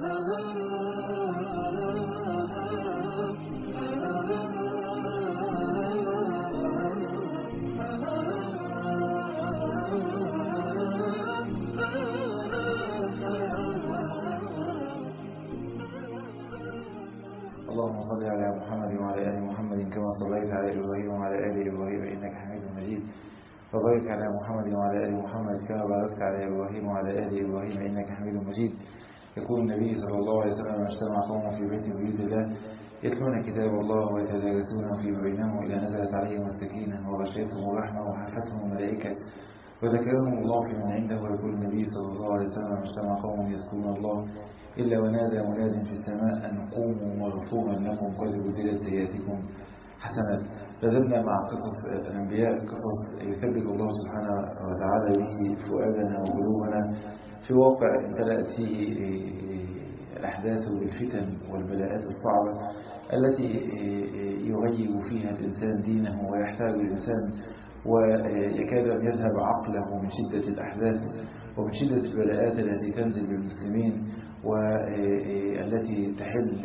اللهم صل على محمد وعلى آل محمد كما صليت على إبراهيم وعلى آل إبراهيم إنك حميد مجيد وبارك على محمد وعلى آل محمد كما باركت على إبراهيم وعلى آل إبراهيم إنك حميد مجيد يقول النبي صلى الله عليه وسلم اجتمع قوم في بيت من بيوت الله يتلون كتاب الله ويتدارسونه فيما بينهم إذا نزلت عليهم السكينة وغشيتهم الرحمة وحفتهم الملائكة وذكرهم الله في من عنده ويقول النبي صلى الله عليه وسلم اجتمع قوم يذكرون الله إلا ونادى مناد في السماء أن قوموا مغفورا لكم قد بدلت سيئاتكم حسنات لازلنا مع قصص الأنبياء قصص يثبت الله سبحانه وتعالى به فؤادنا وقلوبنا في واقع امتلأت فيه الأحداث بالفتن والبلاءات الصعبة التي يغير فيها الإنسان دينه ويحتاج الإنسان ويكاد أن يذهب عقله من شدة الأحداث ومن شدة البلاءات التي تنزل بالمسلمين والتي تحل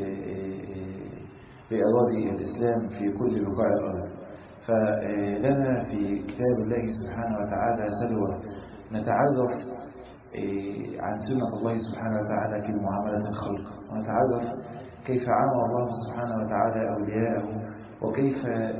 بأراضي الإسلام في كل بقاع الأرض فلنا في كتاب الله سبحانه وتعالى سلوى نتعرف عن سنة الله سبحانه وتعالى في معاملة الخلق ونتعرف كيف عامل الله سبحانه وتعالى أولياءه وكيف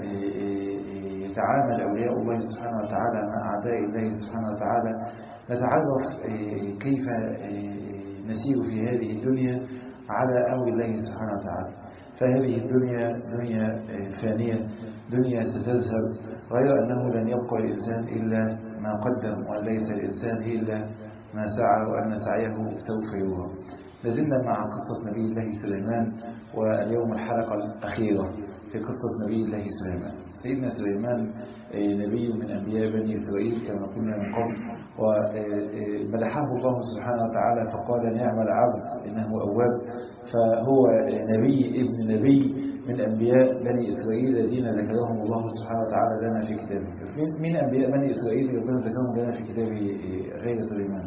يتعامل أولياء الله سبحانه وتعالى مع أعداء الله سبحانه وتعالى نتعرف كيف نسير في هذه الدنيا على أمر الله سبحانه وتعالى فهذه الدنيا دنيا فانية دنيا ستذهب غير أنه لن يبقى الإنسان إلا ما قدم وليس الإنسان إلا ما سعى وأن سعيه سوف يرى لازلنا مع قصة نبي الله سليمان واليوم الحلقة الأخيرة في قصة نبي الله سليمان سيدنا سليمان نبي من أنبياء بني إسرائيل كما قلنا من قبل ومدحه الله سبحانه وتعالى فقال نعم العبد إنه أواب فهو نبي ابن نبي من أنبياء بني إسرائيل الذين ذكرهم الله سبحانه وتعالى لنا في كتابه من أنبياء بني إسرائيل ربنا ذكرهم لنا في كتابه غير سليمان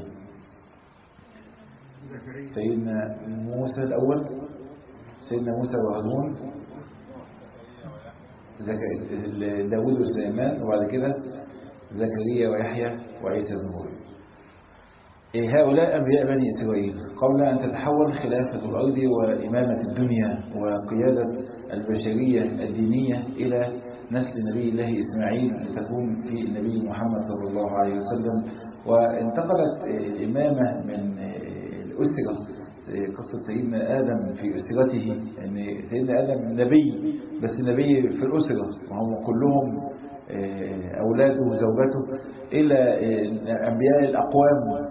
سيدنا موسى الأول سيدنا موسى وهارون داود وسليمان وبعد كده زكريا ويحيى وعيسى بن مريم هؤلاء أنبياء بني إسرائيل قبل أن تتحول خلافة الأرض وإمامة الدنيا وقيادة البشرية الدينية إلى نسل نبي الله إسماعيل لتكون في النبي محمد صلى الله عليه وسلم وانتقلت الإمامة من الأسرة قصة سيدنا آدم في أسرته يعني سيدنا آدم نبي بس نبي في الأسرة وهم كلهم أولاده وزوجته إلى أنبياء الأقوام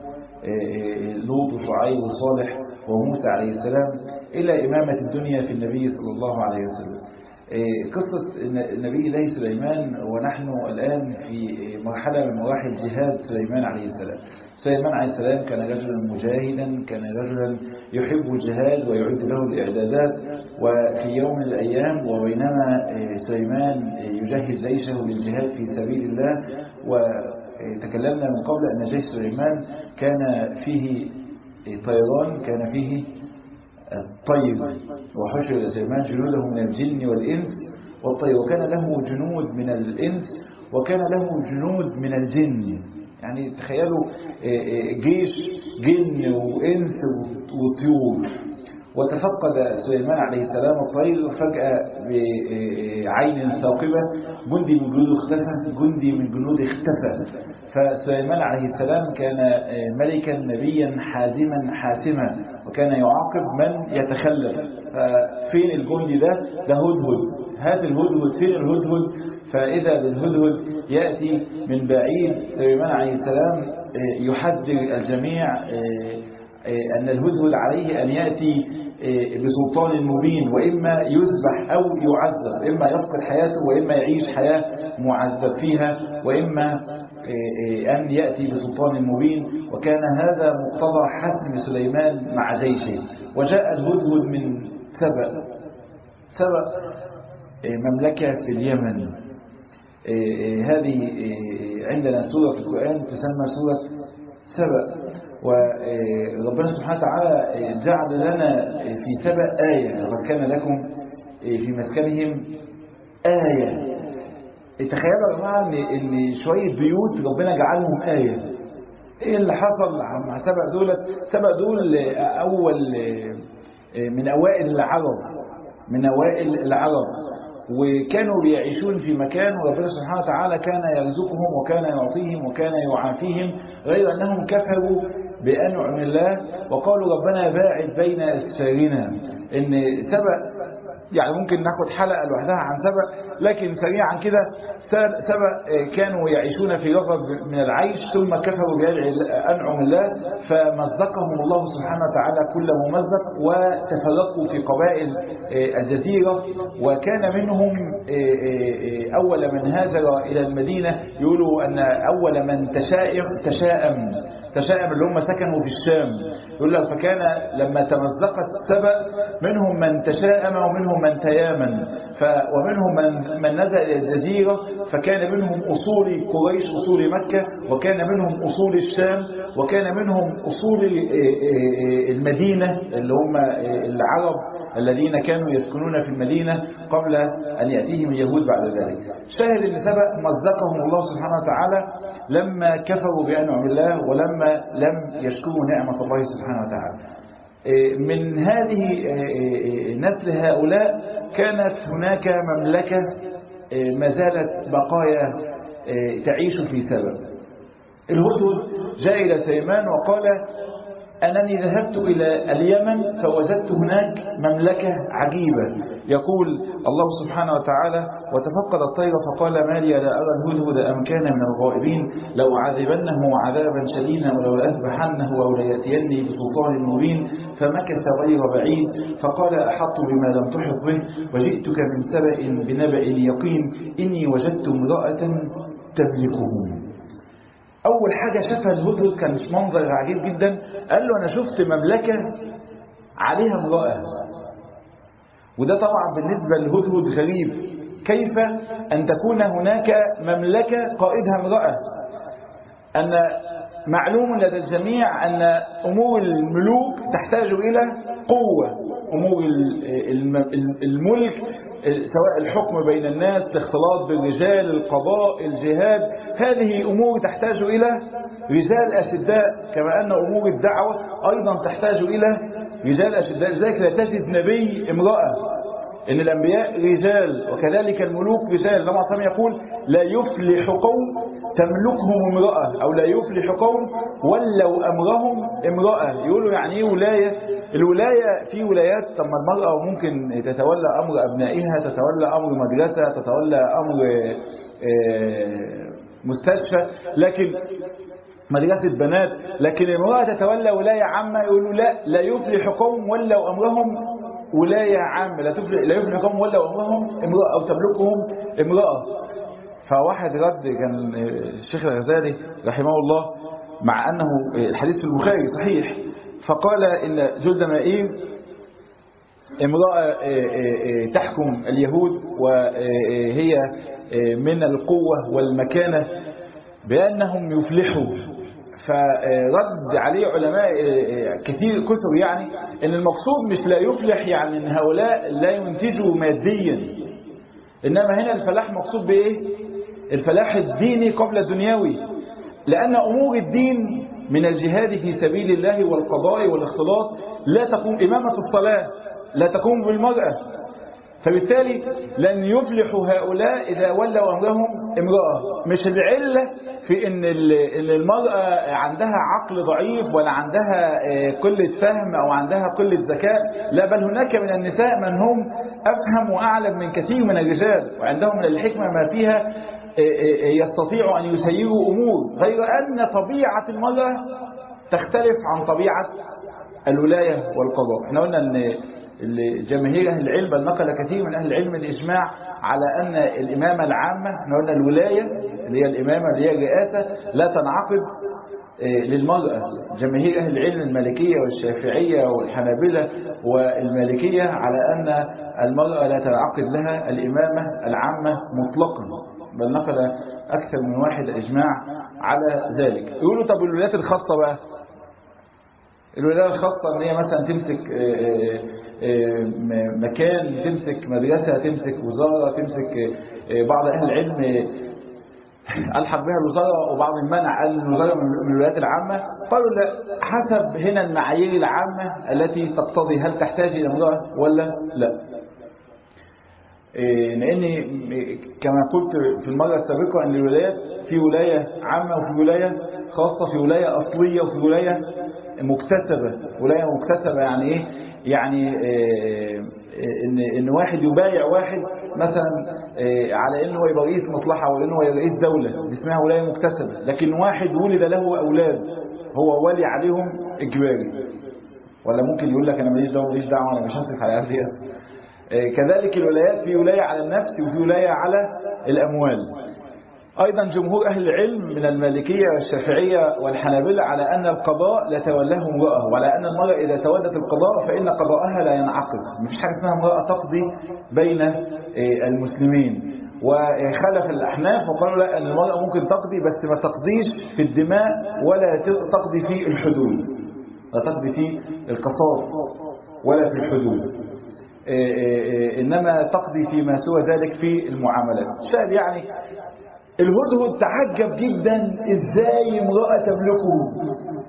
لوط وشعيب وصالح وموسى عليه السلام إلى إمامة الدنيا في النبي صلى الله عليه وسلم قصة النبي الله سليمان ونحن الآن في مرحلة من مراحل جهاد سليمان عليه السلام سليمان عليه السلام كان رجلا مجاهدا كان رجلا يحب الجهاد ويعد له الإعدادات وفي يوم من الأيام وبينما سليمان يجهز جيشه للجهاد في سبيل الله وتكلمنا من قبل أن جيش سليمان كان فيه طيران كان فيه الطير وحشر سليمان جنوده من الجن والإنس والطير وكان له جنود من الإنس وكان له جنود من الجن يعني تخيلوا جيش جن وإنس وطيور وتفقد سليمان عليه السلام الطير فجأة بعين ثاقبة جندي من جنوده اختفى جندي من جنوده اختفى فسليمان عليه السلام كان ملكا نبيا حازما حاسما وكان يعاقب من يتخلف ففين الجندي ده ده هدهد هات الهدهد فين الهدهد فإذا بالهدهد يأتي من بعيد سليمان عليه السلام يحذر الجميع أن الهدهد عليه أن يأتي بسلطان مبين وإما يذبح أو يعذب إما يفقد حياته وإما يعيش حياة معذب فيها وإما أن يأتي بسلطان مبين وكان هذا مقتضى حسم سليمان مع جيشه وجاء الهدهد من سبأ سبأ مملكة في اليمن هذه عندنا سورة في القرآن تسمى سورة سبأ وربنا سبحانه وتعالى جعل لنا في سبأ آية لقد كان لكم في مسكنهم آية تخيلوا يا جماعة إن إن شوية بيوت ربنا جعلهم آية إيه اللي حصل مع سبأ دول سبأ دول أول من أوائل العرب من أوائل العرب وكانوا بيعيشون في مكان وربنا سبحانه وتعالى كان يرزقهم وكان يعطيهم وكان يعافيهم غير أنهم كفروا بأنعم الله وقالوا ربنا باعد بين أسفارنا إن سبأ يعني ممكن ناخد حلقة لوحدها عن سبأ لكن سريعا كده سبأ كانوا يعيشون في رغب من العيش ثم كفروا بأنعم الله فمزقهم الله سبحانه وتعالى كل ممزق وتفرقوا في قبائل الجزيرة وكان منهم أول من هاجر إلى المدينة يقولوا أن أول من تشائم تشائم تشائم اللي هم سكنوا في الشام يقول لك فكان لما تمزقت سبأ منهم من تشائم ومنهم من تيامن ف ومنهم من, من نزل إلى الجزيرة فكان منهم أصول قريش أصول مكة وكان منهم أصول الشام وكان منهم أصول المدينة اللي هم العرب الذين كانوا يسكنون في المدينة قبل أن يأتيهم اليهود بعد ذلك شاهد أن سبأ مزقهم الله سبحانه وتعالى لما كفروا بأنعم الله ولما لم يشكروا نعمة الله سبحانه وتعالى من هذه نسل هؤلاء كانت هناك مملكة ما زالت بقايا تعيش في سبب الهدهد جاء إلى سليمان وقال أنني ذهبت إلى اليمن فوجدت هناك مملكة عجيبة يقول الله سبحانه وتعالى وتفقد الطير فقال ما لي لا أرى الهدهد أم كان من الغائبين لو عذبنه عذابا شديدا ولو لأذبحنه أو ليأتيني بسلطان مبين فمكث غير بعيد فقال أحط بما لم تحط به وجئتك من سبأ بنبأ يقين إني وجدت امرأة تملكهم أول حاجة شافها الهدهد كان منظر عجيب جدا قال له أنا شفت مملكة عليها امرأة وده طبعا بالنسبة للهدهد غريب كيف أن تكون هناك مملكة قائدها امرأة أن معلوم لدى الجميع أن أمور الملوك تحتاج إلى قوة أمور الملك سواء الحكم بين الناس الاختلاط بالرجال القضاء الجهاد هذه أمور تحتاج إلى رجال أشداء كما أن أمور الدعوة أيضا تحتاج إلى رجال أشداء لذلك لا تجد نبي امرأة إن الأنبياء رجال وكذلك الملوك رجال لما عصام يقول لا يفلح قوم تملكهم امرأة أو لا يفلح قوم ولوا أمرهم امرأة يقولوا يعني إيه ولاية الولاية في ولايات طب ما المرأة ممكن تتولى أمر أبنائها تتولى أمر مدرسة تتولى أمر مستشفى لكن مدرسة بنات لكن المرأة تتولى ولاية عامة يقولوا لا لا يفلح قوم ولوا أمرهم ولاية عامة لا تفلح لا يفلح قوم ولوا أمرهم امرأة أو تملكهم امرأة فواحد رد كان الشيخ الغزالي رحمه الله مع أنه الحديث في البخاري صحيح فقال إن جلد مائير امرأة تحكم اليهود وهي من القوة والمكانة بأنهم يفلحوا فرد عليه علماء كثير كثر يعني ان المقصود مش لا يفلح يعني ان هؤلاء لا ينتجوا ماديا انما هنا الفلاح مقصود بايه الفلاح الديني قبل الدنيوي لان امور الدين من الجهاد في سبيل الله والقضاء والاختلاط لا تقوم إمامة الصلاة لا تقوم بالمرأة فبالتالي لن يفلحوا هؤلاء إذا ولوا أمرهم امرأة مش العلة في إن المرأة عندها عقل ضعيف ولا عندها قلة فهم أو عندها قلة ذكاء لا بل هناك من النساء من هم أفهم وأعلم من كثير من الرجال وعندهم من الحكمة ما فيها يستطيع أن يسيروا أمور غير أن طبيعة المرأة تختلف عن طبيعة الولاية والقضاء احنا قلنا أن جماهير أهل العلم بل نقل كثير من أهل العلم الإجماع على أن الإمامة العامة احنا قلنا الولاية اللي هي الإمامة اللي هي الرئاسة لا تنعقد للمرأة جماهير أهل العلم المالكية والشافعية والحنابلة والمالكية على أن المرأة لا تنعقد لها الإمامة العامة مطلقا بل نقل أكثر من واحد إجماع على ذلك يقولوا طب الولايات الخاصة بقى الولاية الخاصة ان هي مثلا تمسك مكان تمسك مدرسة تمسك وزارة تمسك بعض أهل العلم ألحق بها الوزارة وبعض المنع قال الوزارة من الولايات العامة قالوا لا حسب هنا المعايير العامة التي تقتضي هل تحتاج إلى امرأة ولا لا لأن كما قلت في المرة السابقة أن الولايات في ولاية عامة وفي ولاية خاصة في ولاية أصلية وفي ولاية مكتسبة ولاية مكتسبة يعني إيه يعني إن, إن واحد يبايع واحد مثلا على إنه يبقى رئيس مصلحة أو إنه رئيس دولة دي اسمها ولاية مكتسبة لكن واحد ولد له أولاد هو ولي عليهم إجباري ولا ممكن يقول لك أنا ماليش دعوة ماليش دعوة أنا مش هصرف على أهلي كذلك الولايات في ولاية على النفس وفي ولاية على الأموال أيضا جمهور أهل العلم من المالكية والشافعية والحنابلة على أن القضاء لا تولاه امرأة وعلى أن المرأة إذا تولت القضاء فإن قضاءها لا ينعقد مفيش حاجة اسمها امرأة تقضي بين المسلمين وخلف الأحناف وقالوا لا أن المرأة ممكن تقضي بس ما تقضيش في الدماء ولا تقضي في الحدود لا تقضي في القصاص ولا في الحدود إنما تقضي فيما سوى ذلك في المعاملات شاهد يعني الهدهد تعجب جدا ازاي امرأة تملكه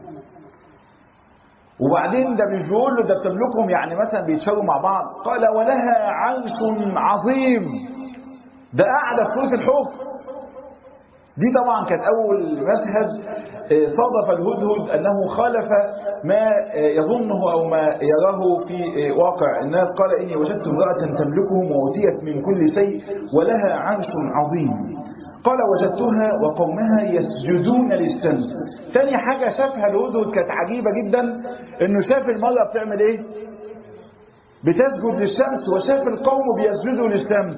وبعدين ده مش بيقول له ده بتملكهم يعني مثلا بيتشاوروا مع بعض قال ولها عرش عظيم ده قاعدة في فلوس الحكم دي طبعا كانت أول مشهد صادف الهدهد أنه خالف ما يظنه أو ما يراه في واقع الناس قال إني وجدت امرأة تملكهم وأوتيت من كل شيء ولها عرش عظيم قال وجدتها وقومها يسجدون للشمس ثاني حاجة شافها الهدهد كانت عجيبة جدا انه شاف المرأة بتعمل ايه بتسجد للشمس وشاف القوم بيسجدوا للشمس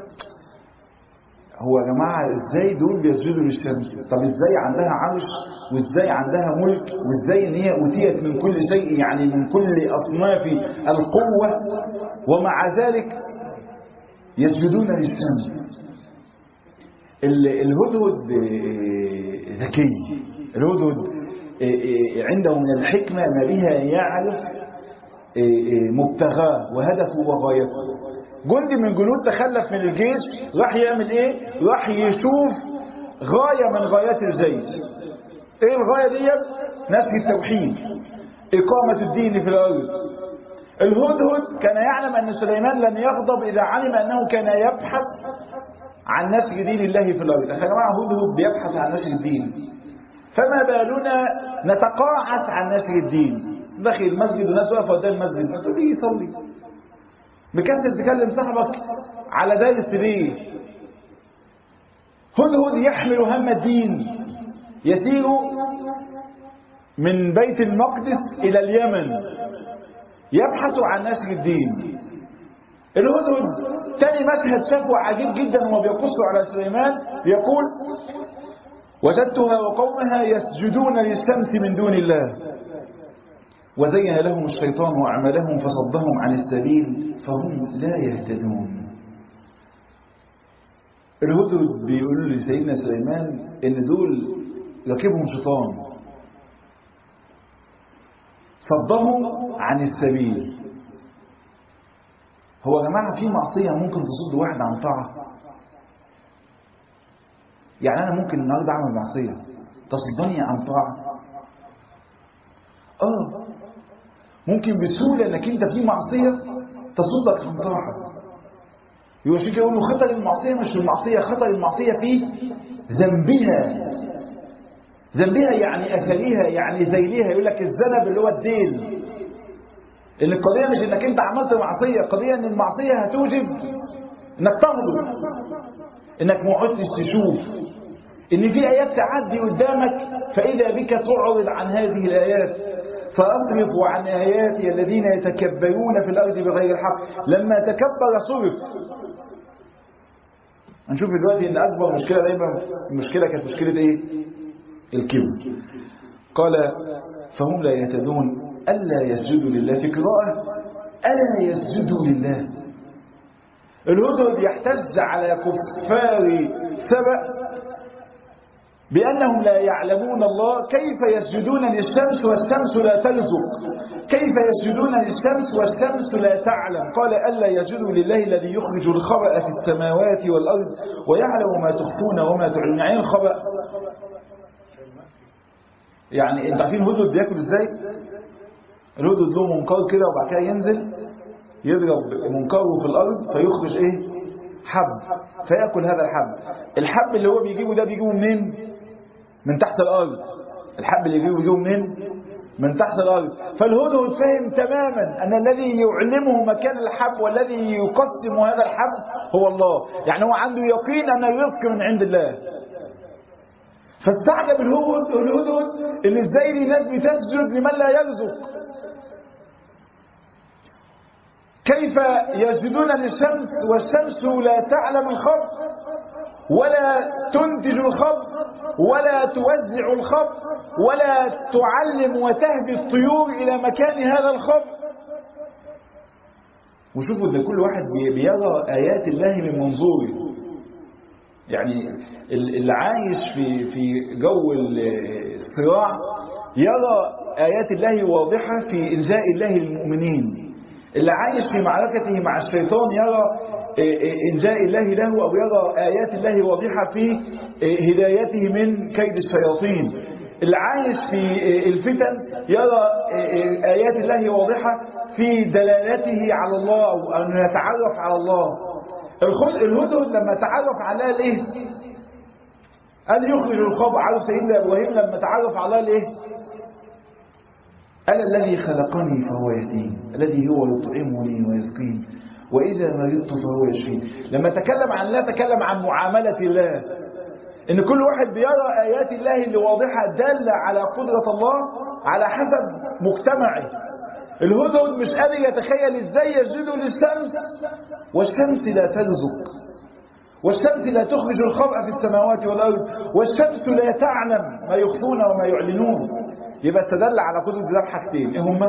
هو يا جماعة ازاي دول بيسجدوا للشمس طب ازاي عندها عرش وازاي عندها ملك وازاي ان هي اوتيت من كل شيء يعني من كل اصناف القوة ومع ذلك يسجدون للشمس الهدهد ذكي الهدهد عنده من الحكمة ما بها يعرف مبتغاه وهدفه وغايته جندي من جنود تخلف من الجيش راح يعمل ايه راح يشوف غاية من غايات الجيش ايه الغاية دي نسل التوحيد اقامة الدين في الارض الهدهد كان يعلم ان سليمان لن يغضب اذا علم انه كان يبحث عن نشر دين الله في الارض يا جماعه هدهد بيبحث عن نشر الدين فما بالنا نتقاعس عن نشر الدين داخل المسجد والناس واقفه قدام المسجد ما تقول لي يصلي مكسل تكلم صاحبك على درس ليه هدهد يحمل هم الدين يسير من بيت المقدس الى اليمن يبحث عن نشر الدين الهدهد تاني مشهد شافه عجيب جدا وهو بيقص على سليمان يقول وجدتها وقومها يسجدون للشمس من دون الله وزين لهم الشيطان أعمالهم فصدهم عن السبيل فهم لا يهتدون الهدهد بيقول لسيدنا سليمان ان دول ركبهم شيطان صدهم عن السبيل هو يا جماعة في معصية ممكن تصد واحد عن طاعة يعني أنا ممكن النهاردة أعمل معصية تصدني عن طاعة آه ممكن بسهولة انك انت في معصية تصدك عن طاعة يقول يقول له خطر المعصية مش في المعصية خطر المعصية في ذنبها ذنبها يعني أثرها يعني ذيلها يقول لك الذنب اللي هو الدين ان القضية مش انك انت عملت معصية القضية ان المعصية هتوجب انك تغلط انك ما عدتش تشوف ان في ايات تعدي قدامك فاذا بك تعرض عن هذه الايات سأصرف عن آياتي الذين يتكبرون في الأرض بغير الحق لما تكبر صرف هنشوف دلوقتي ان اكبر مشكله دايما المشكله كانت مشكله ايه الكبر قال فهم لا يهتدون الا يسجدوا لله في قراءه الا يسجدوا لله الهدهد يحتج على كفار سبأ بأنهم لا يعلمون الله كيف يسجدون للشمس والشمس لا ترزق كيف يسجدون للشمس والشمس لا تعلم قال ألا يسجدوا لله الذي يخرج الخبأ في السماوات والأرض ويعلم ما تخفون وما تعلنون يعني الخبأ يعني انت عارفين الهدهد بياكل ازاي الهدهد له منقار كده وبعد كده ينزل يضرب منقاره في الارض فيخرج ايه حب فياكل هذا الحب الحب اللي هو بيجيبه ده بيجيبه منين من تحت الارض الحب اللي بيجيبه بيجيبه منين من تحت الارض فالهدهد فهم تماما ان الذي يعلمه مكان الحب والذي يقسم هذا الحب هو الله يعني هو عنده يقين ان الرزق من عند الله فاستعجب الهدهد الهدهد ان ازاي الناس بتسجد لمن لا يرزق كيف يسجدون للشمس والشمس لا تعلم الخبر ولا تنتج الخبر ولا توزع الخبر ولا تعلم وتهدي الطيور إلى مكان هذا الخبر وشوفوا ان كل واحد بيرى آيات الله من منظوره يعني اللي عايش في في جو الصراع يرى آيات الله واضحة في إنجاء الله للمؤمنين اللي عايش في معركته مع الشيطان يرى إنجاء الله له أو يرى آيات الله واضحة في هدايته من كيد الشياطين اللي عايش في الفتن يرى آيات الله واضحة في دلالته على الله أو أنه يتعرف على الله الهدهد لما تعرف على الايه قال يخرج الخبر عارف سيدنا ابراهيم لما تعرف على الايه قال الذي خلقني فهو يهدين الذي هو يطعمني ويسقيني واذا مرضت فهو يشفين لما تكلم عن الله تكلم عن معامله الله ان كل واحد بيرى ايات الله اللي واضحه داله على قدره الله على حسب مجتمعه الهدهد مش قادر يتخيل ازاي يسجدوا للشمس والشمس لا ترزق والشمس لا تخرج الخبأ في السماوات والأرض والشمس لا تعلم ما يخفون وما يعلنون يبقى استدل على قدرة الله بحاجتين ايه هما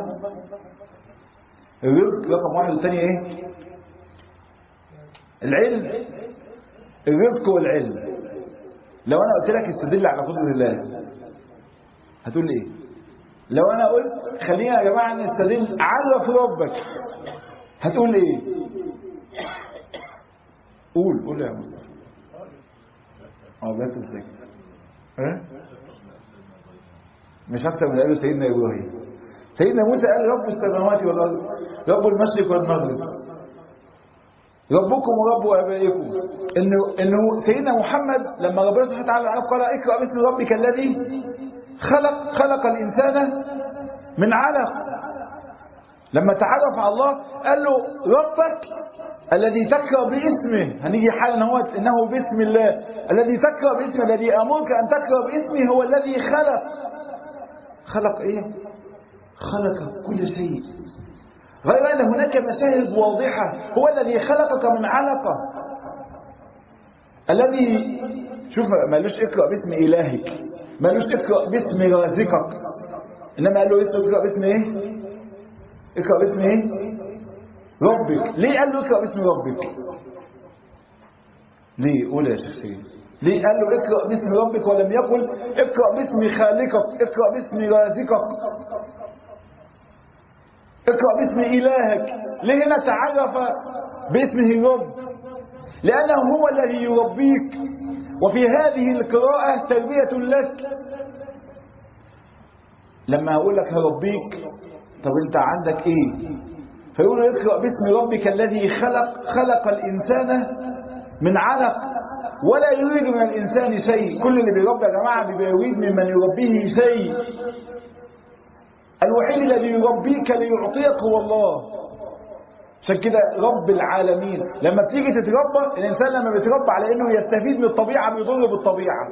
الرزق رقم واحد والثاني ايه العلم الرزق والعلم لو انا قلت لك استدل على قدرة الله هتقول ايه لو انا قلت خلينا يا جماعه نستدل عرف ربك هتقول ايه قول قول يا مصطفى اه بس ساكت ها مش اكتر من اللي قاله سيدنا ابراهيم سيدنا موسى قال رب السماوات والارض رب المشرق والمغرب ربكم ورب ابائكم انه انه سيدنا محمد لما ربنا سبحانه وتعالى قال اقرا باسم ربك الذي خلق خلق الإنسان من علق لما تعرف على الله قال له ربك الذي تقرأ باسمه هنيجي حالا هو إنه باسم الله الذي تقرأ باسمه الذي أمرك أن تقرأ باسمه هو الذي خلق خلق إيه خلق كل شيء غير أن هناك مشاهد واضحة هو الذي خلقك من علقة الذي شوف مالوش اقرأ باسم إلهك مالوش اقرأ باسم رازقك إنما قال له اقرأ باسم إيه اقرأ باسم إيه ربك ليه قال له اقرأ باسم ربك ليه قول يا شيخ سيد ليه قال له اقرأ باسم ربك ولم يقل اقرأ باسم خالقك اقرأ باسم رازقك اقرأ باسم إلهك ليه هنا تعرف باسمه الرب لأنه هو الذي يربيك وفي هذه القراءة تربية لك لما أقول لك هربيك طب أنت عندك إيه فيقول اقرأ باسم ربك الذي خلق خلق الإنسان من علق ولا يريد من الإنسان شيء كل اللي بيربي يا جماعة بيبقى يريد ممن يربيه شيء الوحيد الذي يربيك ليعطيك هو الله عشان كده رب العالمين لما بتيجي تتربى الإنسان لما بيتربى على إنه يستفيد من الطبيعة بيضر بالطبيعة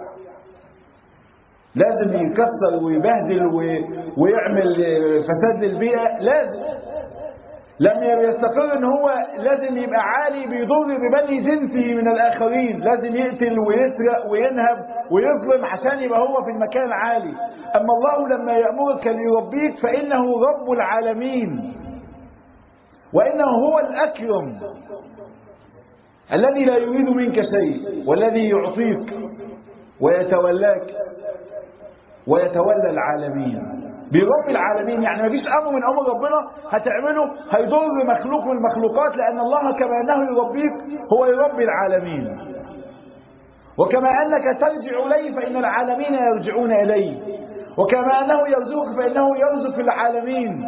لازم يكسر ويبهدل ويعمل فساد للبيئة لازم لما يستقر ان هو لازم يبقى عالي بيضر ببني جنسه من الاخرين لازم يقتل ويسرق وينهب ويظلم عشان يبقى هو في المكان العالي اما الله لما يأمرك ليربيك فانه رب العالمين وانه هو الاكرم الذي لا يريد منك شيء والذي يعطيك ويتولاك ويتولى العالمين برب العالمين يعني ما فيش امر من امر ربنا هتعمله هيضر مخلوق من المخلوقات لان الله كما انه يربيك هو يربي العالمين وكما انك ترجع اليه فان العالمين يرجعون اليه وكما انه يرزقك فانه يرزق العالمين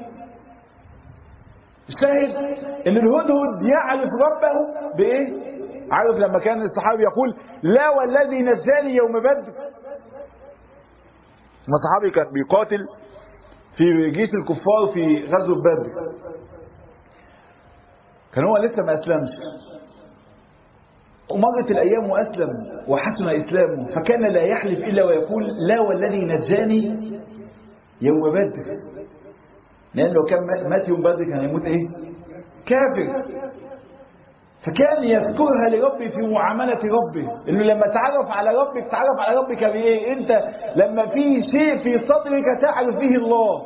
الشاهد ان الهدهد يعرف ربه بايه عارف لما كان الصحابي يقول لا والذي نجاني يوم بدر ما صحابي كان بيقاتل في جيش الكفار في غزوة بدر كان هو لسه ما أسلمش ومرت الأيام وأسلم وحسن إسلامه فكان لا يحلف إلا ويقول لا والذي نجاني يوم بدر لأنه كان مات يوم بدر كان يموت إيه كافر فكان يذكرها لربه في معاملة ربه انه لما تعرف على ربك تعرف على ربك بايه انت لما في شيء في صدرك تعرف فيه الله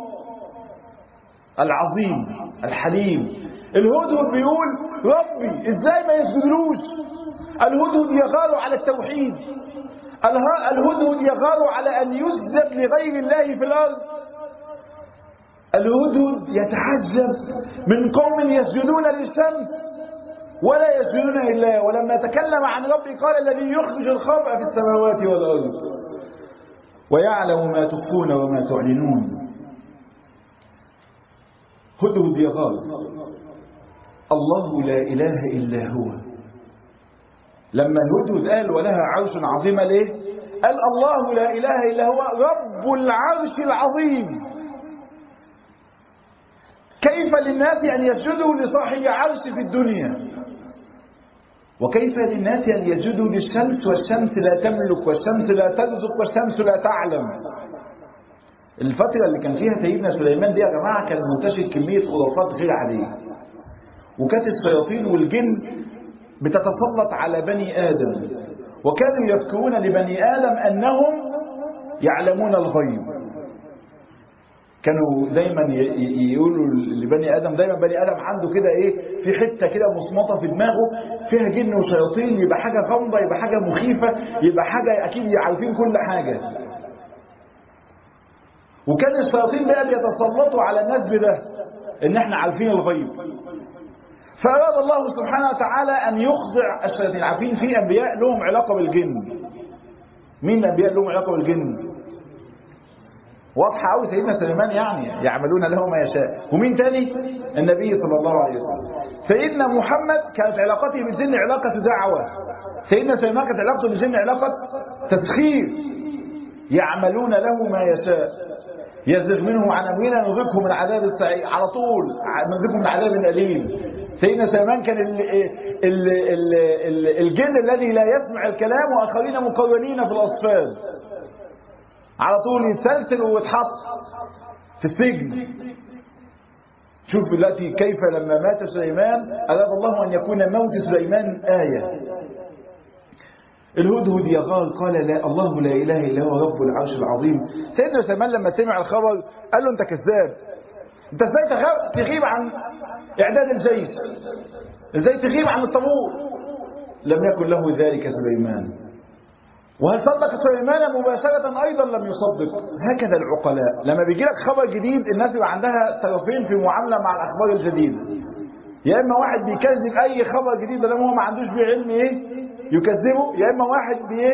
العظيم الحليم الهدهد بيقول ربي ازاي ما يسجدلوش الهدهد يغار على التوحيد الهدهد يغار على ان يسجد لغير الله في الارض الهدهد يتعجب من قوم يسجدون للشمس ولا يسجدون إلا ولما تكلم عن ربي قال الذي يخرج الخبأ في السماوات والأرض ويعلم ما تخفون وما تعلنون هدهد يغار الله لا إله إلا هو لما الهدهد قال ولها عرش عظيم ليه قال الله لا إله إلا هو رب العرش العظيم كيف للناس أن يسجدوا لصاحب عرش في الدنيا وكيف للناس أن يسجدوا للشمس والشمس لا تملك والشمس لا ترزق والشمس لا تعلم الفترة اللي كان فيها سيدنا سليمان دي يا جماعة كان منتشر كمية خرافات غير عادية وكانت الشياطين والجن بتتسلط على بني آدم وكانوا يذكرون لبني آدم أنهم يعلمون الغيب كانوا دايما يقولوا لبني ادم دايما بني ادم عنده كده ايه في حته كده مصمطه في دماغه فيها جن وشياطين يبقى حاجه غامضه يبقى حاجه مخيفه يبقى حاجه اكيد عارفين كل حاجه وكان الشياطين بقى بيتسلطوا على الناس بده ان احنا عارفين الغيب فاراد الله سبحانه وتعالى ان يخضع الشياطين عارفين في انبياء لهم علاقه بالجن مين الانبياء لهم علاقه بالجن واضحة قوي سيدنا سليمان يعني يعملون له ما يشاء ومين تاني النبي صلى الله عليه وسلم سيدنا محمد كانت علاقته بالجن علاقة دعوة سيدنا سليمان كانت علاقته بالجن علاقة تسخير يعملون له ما يشاء يزغ منه عن أمرنا نذقه من عذاب السعير على طول نذقه من عذاب أليم سيدنا سليمان كان ال ال ال ال الجن الذي لا يسمع الكلام وآخرين مقرنين في الأصفاد على طول يتسلسل ويتحط في السجن شوف دلوقتي كيف لما مات سليمان أراد الله أن يكون موت سليمان آية الهدهد يغار قال لا الله لا إله إلا هو رب العرش العظيم سيدنا سليمان لما سمع الخبر قال له أنت كذاب أنت ازاي تغيب عن إعداد الجيش ازاي تغيب عن الطابور لم يكن له ذلك سليمان وهل صدق سليمان مباشرة أيضا لم يصدق هكذا العقلاء لما بيجي لك خبر جديد الناس يبقى عندها طرفين في معاملة مع الأخبار الجديدة يا إما واحد بيكذب أي خبر جديد لما هو ما عندوش بيه علم إيه يكذبه يا إما واحد بإيه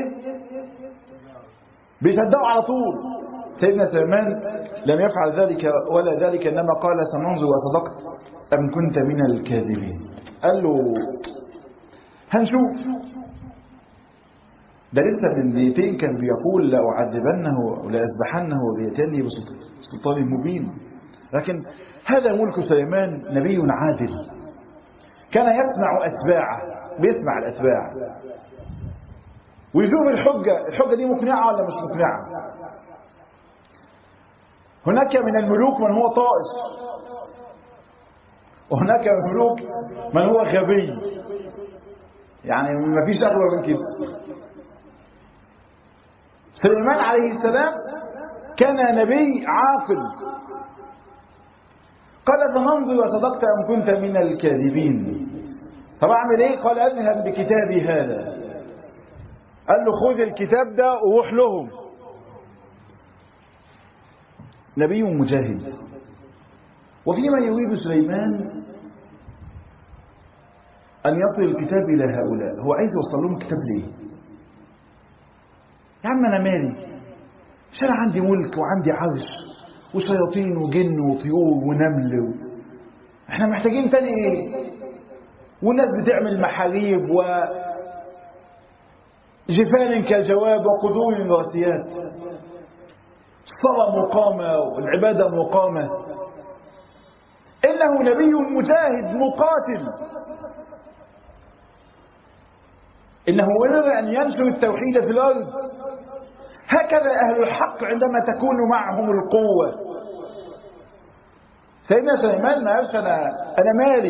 بيصدقه على طول سيدنا سليمان لم يفعل ذلك ولا ذلك إنما قال سننظر وصدقت أم كنت من الكاذبين قال له هنشوف ده لسه من دقيقتين كان بيقول لأعذبنه ولأذبحنه وبيتني بسلطان مبين لكن هذا ملك سليمان نبي عادل كان يسمع أتباعه بيسمع الأتباع ويشوف الحجة الحجة دي مقنعة ولا مش مقنعة هناك من الملوك من هو طائش وهناك من الملوك من هو غبي يعني ما فيش أغلى من كده سليمان عليه السلام كان نبي عاقل قال فننظر وصدقت أم كنت من الكاذبين طب أعمل إيه قال أذهب بكتابي هذا قال له خذ الكتاب ده وروح لهم نبي مجاهد وفيما يريد سليمان أن يصل الكتاب إلى هؤلاء هو عايز يوصل لهم الكتاب ليه يا عم أنا مالي مش أنا عندي ملك وعندي عرش وشياطين وجن وطيور ونمل و... احنا محتاجين تاني ايه والناس بتعمل محاريب و جفان كالجواب وقدور راسيات الصلاة مقامة والعبادة مقامة إنه نبي مجاهد مقاتل إنه أمر أن ينشر التوحيد في الأرض هكذا أهل الحق عندما تكون معهم القوة سيدنا سليمان ما قالش أنا أنا مالي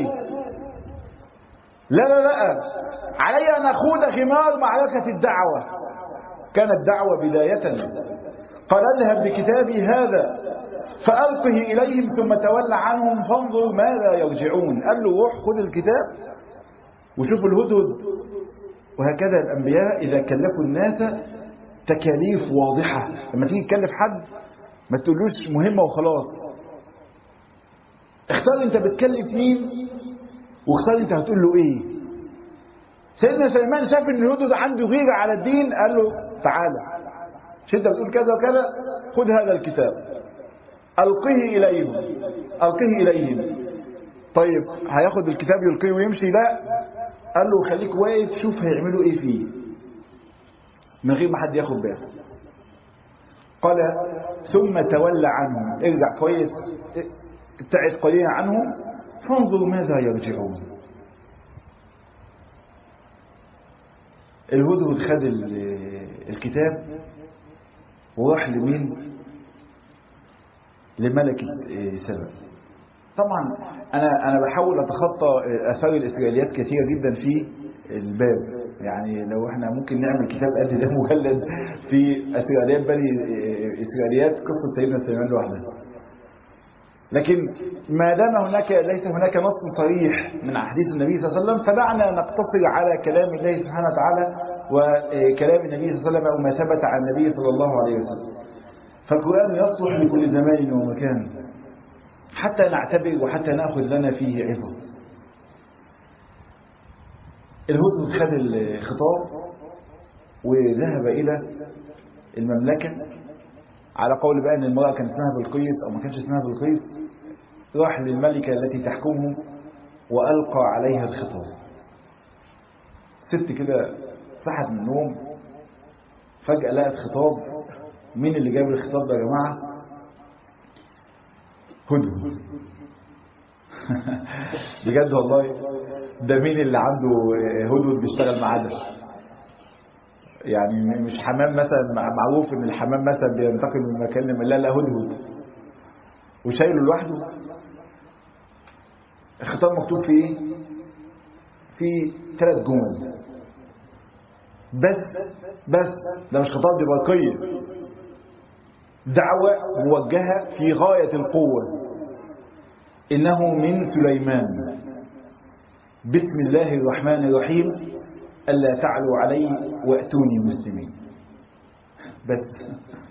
لا لا لا علي أن أخوض غمار معركة الدعوة كانت دعوة بداية قال اذهب بكتابي هذا فألقه إليهم ثم تولى عنهم فانظر ماذا يرجعون قال له روح خذ الكتاب وشوف الهدهد وهكذا الأنبياء إذا كلفوا الناس تكاليف واضحة لما تيجي تكلف حد ما تقولوش مهمة وخلاص اختار انت بتكلف مين واختار انت هتقول له ايه سيدنا سليمان شاف ان الهدهد عنده غيرة على الدين قال له تعالى مش انت بتقول كذا وكذا خذ هذا الكتاب القيه اليهم القيه اليهم طيب هياخد الكتاب يلقيه ويمشي لا قال له خليك واقف شوف هيعملوا ايه فيه من غير ما حد ياخد باله قال ثم تولى عنهم ارجع كويس ابتعد قليلا عنهم فانظر ماذا يرجعون الهدهد خد الكتاب وراح لمين لملكة سبأ طبعا انا انا بحاول اتخطى اثار الاسرائيليات كثيره جدا في الباب يعني لو احنا ممكن نعمل كتاب قد ده مجلد في اسرائيليات بني اسرائيليات قصه سيدنا سليمان لوحدها لكن ما دام هناك ليس هناك نص صريح من احاديث النبي صلى الله عليه وسلم فدعنا نقتصر على كلام الله سبحانه وتعالى وكلام النبي صلى الله عليه وسلم او ما ثبت عن النبي صلى الله عليه وسلم فالقران يصلح لكل زمان ومكان حتى نعتبر وحتى ناخذ لنا فيه عظه الهدهد خد الخطاب وذهب الى المملكه على قول بقى ان المرأة كان اسمها بلقيس او ما كانش اسمها بلقيس راح للملكة التي تحكمه وألقى عليها الخطاب ست كده صحت من النوم فجأة لقت خطاب مين اللي جاب الخطاب ده يا جماعة هدهد بجد والله ده مين اللي عنده هدهد بيشتغل مع عدس يعني مش حمام مثلا معروف ان الحمام مثلا بينتقل من مكان لمكان لا لا هدهد وشايله لوحده الخطاب مكتوب فيه ايه في ثلاث جمل بس بس ده مش خطاب دي برقيه دعوة موجهة في غاية القوة إنه من سليمان بسم الله الرحمن الرحيم ألا تعلوا علي وأتوني مسلمين بس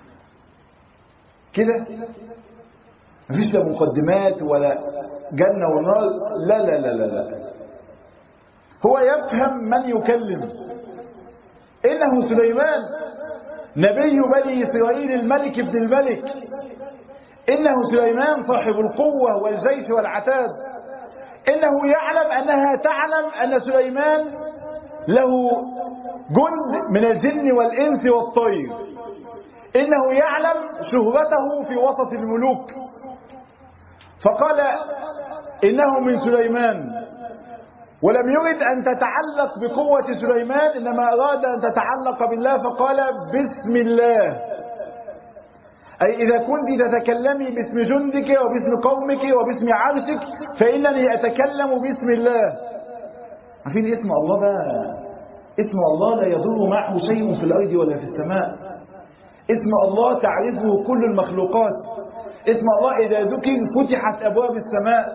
كده مفيش لا مقدمات ولا جنة ونار لا لا لا لا لا هو يفهم من يكلم إنه سليمان نبي بني إسرائيل الملك ابن الملك إنه سليمان صاحب القوة والجيش والعتاد إنه يعلم أنها تعلم أن سليمان له جند من الجن والإنس والطير إنه يعلم شهرته في وسط الملوك فقال إنه من سليمان ولم يرد أن تتعلق بقوة سليمان إنما أراد أن تتعلق بالله فقال بسم الله أي إذا كنت تتكلمي باسم جندك وباسم قومك وباسم عرشك فإنني أتكلم باسم الله عارفين اسم الله بقى اسم الله لا يضر معه شيء في الأرض ولا في السماء اسم الله تعرفه كل المخلوقات اسم الله إذا ذكر فتحت أبواب السماء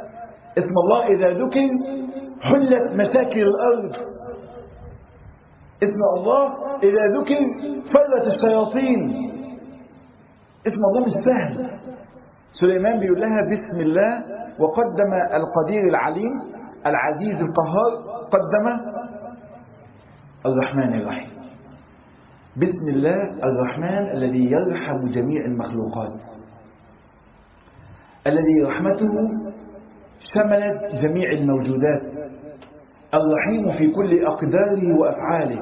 اسم الله إذا ذكر حلت مشاكل الأرض اسم الله إذا ذكر فرت الشياطين اسم الله مش سهل سليمان بيقول لها بسم الله وقدم القدير العليم العزيز القهار قدم الرحمن الرحيم بسم الله الرحمن الذي يرحم جميع المخلوقات الذي رحمته شملت جميع الموجودات الرحيم في كل أقداره وأفعاله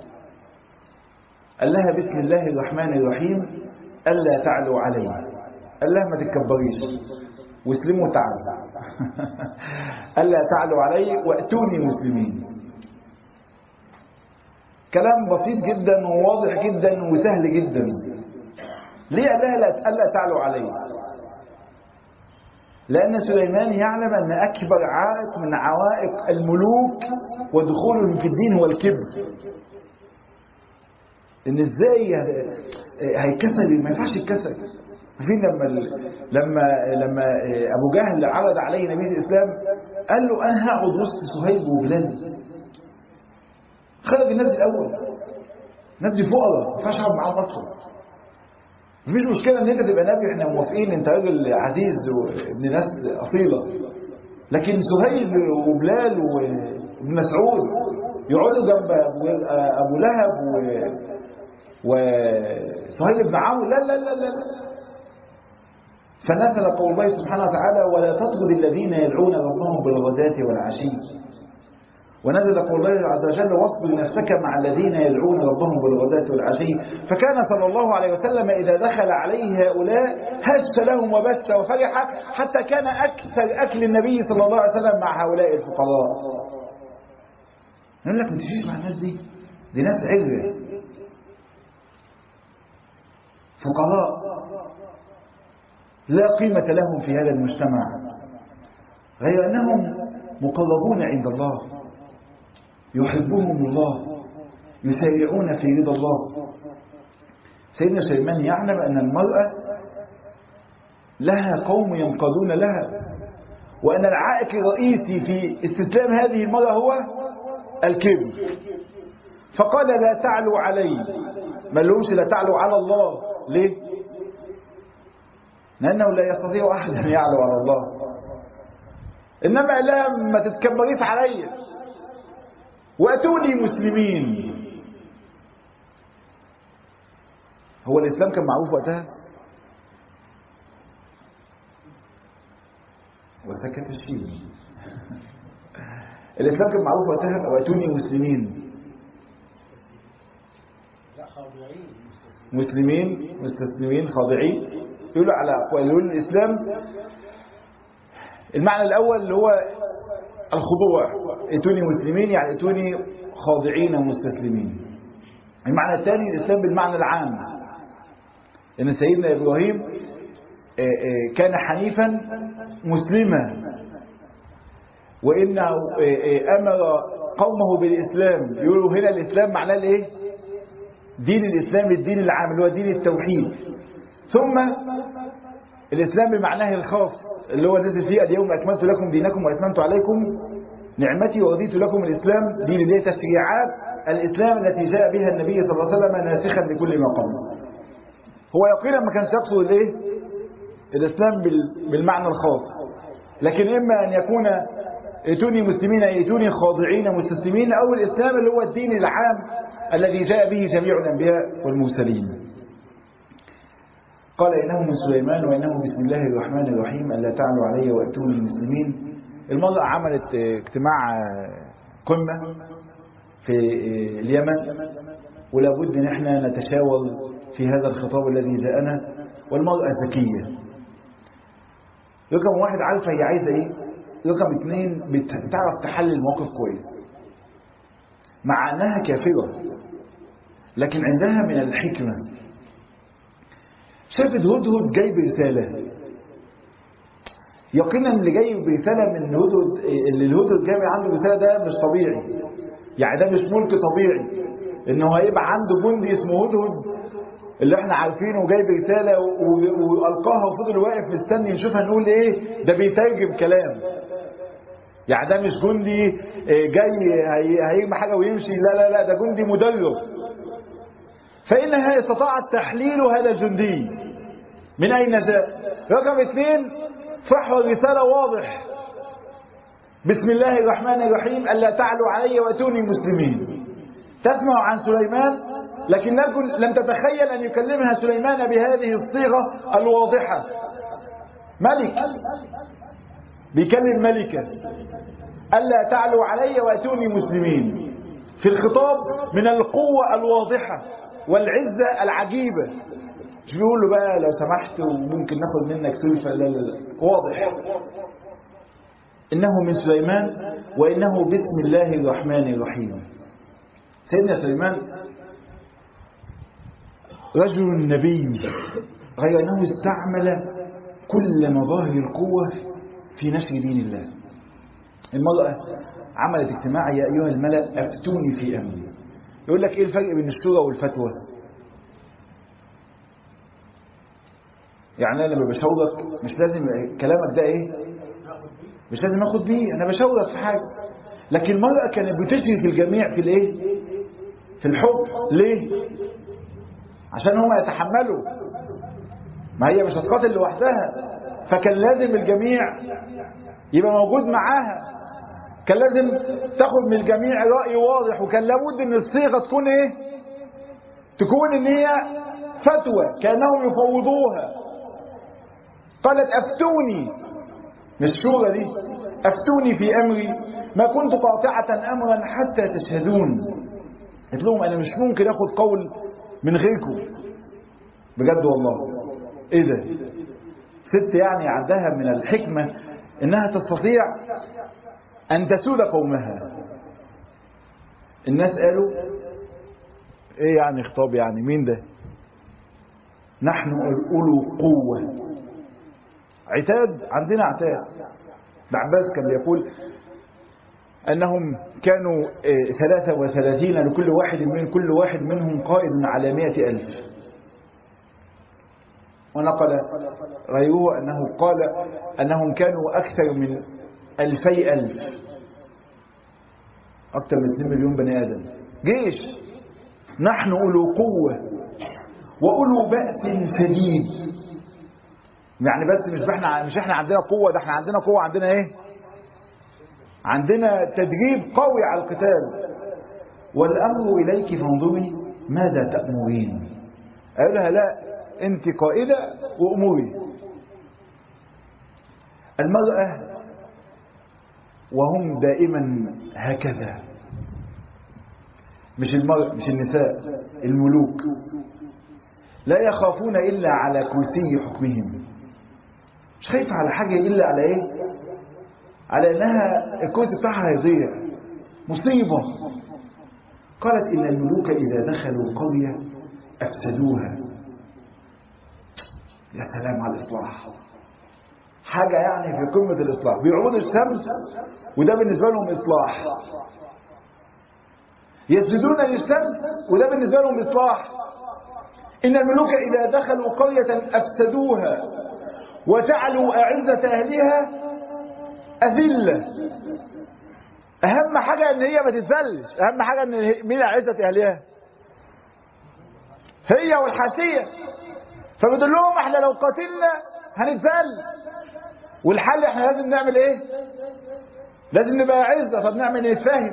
قال لها بسم الله الرحمن الرحيم ألا تعلوا علي قال لها ما تتكبريش واسلموا تعالوا ألا تعلوا علي وأتوني مسلمين كلام بسيط جدا وواضح جدا وسهل جدا ليه قال لها لا ألا تعلوا علي لأن سليمان يعلم أن أكبر عائق من عوائق الملوك ودخولهم في الدين هو الكبر إن إزاي هيكسر ما ينفعش يتكسر عارفين لما لما لما أبو جهل عرض عليه نبي الإسلام قال له أنا هقعد وسط صهيب وبلال خرج الناس دي الأول الناس دي فقراء ما ينفعش أقعد معاهم أصلا مفيش مشكلة ان انت تبقى نبي احنا موافقين انت راجل عزيز وابن ناس اصيلة لكن سهيل وبلال وابن مسعود يقعدوا جنب ابو لهب و وسهيل بن عمرو لا لا لا لا فنزل قول الله سبحانه وتعالى ولا تطرد الذين يدعون ربهم بالغداة والعشي ونزل قول الله عز وجل واصبر نفسك مع الذين يدعون ربهم بالغداة والعشي فكان صلى الله عليه وسلم إذا دخل عليه هؤلاء هش لهم وبش وفرح حتى كان أكثر أكل النبي صلى الله عليه وسلم مع هؤلاء الفقراء يقول لك ما تجيش مع الناس دي دي ناس عجرة فقراء لا قيمة لهم في هذا المجتمع غير أنهم مقربون عند الله يحبهم الله يسارعون في رضا الله سيدنا سليمان يعلم أن المرأة لها قوم ينقضون لها وأن العائق الرئيسي في استسلام هذه المرأة هو الكبر فقال لا تعلوا علي ما لهمش لا تعلوا على الله ليه لأنه لا يستطيع أحد أن يعلو على الله إنما لا ما تتكبريش علي وأتوني مسلمين هو الإسلام كان معروف وقتها وسكت الشيء الإسلام كان معروف وقتها وأتوني مسلمين مسلمين مستسلمين خاضعين يقولوا على أقوال يقولوا الإسلام المعنى الأول اللي هو الخضوع ائتوني مسلمين يعني ائتوني خاضعين مستسلمين المعنى الثاني الإسلام بالمعنى العام إن سيدنا إبراهيم كان حنيفا مسلما وإنه أمر قومه بالإسلام يقولوا هنا الإسلام معناه الإيه؟ دين الإسلام الدين العام اللي هو دين التوحيد ثم الإسلام بمعناه الخاص اللي هو نزل فيه اليوم أكملت لكم دينكم وأتممت عليكم نعمتي ورضيت لكم الإسلام دين اللي هي تشريعات الإسلام التي جاء بها النبي صلى الله عليه وسلم ناسخا لكل ما قبله هو يقينا ما كانش يقصد الايه الإسلام بالمعنى الخاص لكن إما أن يكون ائتوني مسلمين ائتوني خاضعين مستسلمين أو الإسلام اللي هو الدين العام الذي جاء به جميع الأنبياء والمرسلين قال إنه من سليمان وإنه بسم الله الرحمن الرحيم ألا تعلوا علي وأتوني المسلمين المرأة عملت اجتماع قمة في اليمن ولا بد ان احنا نتشاور في هذا الخطاب الذي جاءنا والمرأة ذكية رقم واحد عارفة هي عايزة ايه رقم اثنين بتعرف تحلل الموقف كويس مع انها كافرة لكن عندها من الحكمة شافت هدهد جاي برسالة يقينا اللي جاي برسالة من الهدهد اللي الهدهد جاي عنده رسالة ده مش طبيعي يعني ده مش ملك طبيعي انه هيبقى عنده جندي اسمه هدهد اللي احنا عارفينه جاي برسالة والقاها وفضل واقف مستني نشوفها نقول ايه ده بيترجم كلام يعني ده مش جندي آه، جاي هي- هيرمي حاجة ويمشي لا لا لا ده جندي مدرب فإنها استطاعت تحليل هذا الجندي من أين جاء رقم اثنين فحوى الرسالة واضح بسم الله الرحمن الرحيم ألا تعلوا علي وأتوني مسلمين تسمع عن سليمان لكن لم تتخيل أن يكلمها سليمان بهذه الصيغة الواضحة ملك بيكلم ملكة ألا تعلوا علي وأتوني مسلمين في الخطاب من القوة الواضحة والعزة العجيبة مش بيقول له بقى لو سمحت وممكن ناخد منك سلفة لا لا لا واضح إنه من سليمان وإنه بسم الله الرحمن الرحيم سيدنا سليمان رجل نبي غير أنه استعمل كل مظاهر القوة في نشر دين الله المرأة عملت اجتماع يا أيها الملأ أفتوني في أمري يقول لك إيه الفرق بين الشورى والفتوى يعني أنا لما بشاورك مش لازم كلامك ده إيه مش لازم أخد بيه أنا بشاورك في حاجة لكن المرأة كانت بتشرك الجميع في الإيه في الحب ليه عشان هم يتحملوا ما هي مش هتقاتل لوحدها فكان لازم الجميع يبقى موجود معاها كان لازم تاخد من الجميع رأي واضح وكان لابد ان الصيغة تكون ايه تكون ان هي فتوى كأنهم يفوضوها قالت افتوني مش شورى دي افتوني في امري ما كنت قاطعة امرا حتى تشهدون قلت لهم انا مش ممكن اخد قول من غيركم بجد والله ايه ده ست يعني عندها من الحكمة انها تستطيع ان تسود قومها الناس قالوا ايه يعني خطاب يعني مين ده نحن اولو قوة عتاد عندنا عتاد العباس كان بيقول أنهم كانوا ثلاثة وثلاثين لكل واحد من كل واحد منهم قائد على مائة ألف ونقل غيره أنه قال أنهم كانوا أكثر من ألفي ألف أكثر من 2 مليون بني آدم جيش نحن أولو قوة وأولو بأس شديد يعني بس مش احنا مش احنا عندنا قوة ده احنا عندنا قوة عندنا ايه عندنا تدريب قوي على القتال والأمر إليك فانظري ماذا تأمرين قال لها لا أنت قائدة وأموري المرأة وهم دائما هكذا مش المرأة مش النساء الملوك لا يخافون إلا على كرسي حكمهم مش خايفة على حاجة إلا على إيه على انها الكرسي بتاعها هيضيع مصيبه قالت ان الملوك اذا دخلوا قريه افسدوها يا سلام على الاصلاح حاجه يعني في قمه الاصلاح بيعبدوا الشمس وده بالنسبه لهم اصلاح يسجدون للشمس وده بالنسبه لهم اصلاح ان الملوك اذا دخلوا قريه افسدوها وجعلوا اعزه اهلها أذلة أهم حاجة إن هي ما تتذلش أهم حاجة إن مين عزة أهلها هي والحاشية فبتقول لهم احنا لو قاتلنا هنتذل والحل احنا لازم نعمل ايه لازم نبقى عزة طب نعمل نتفاهم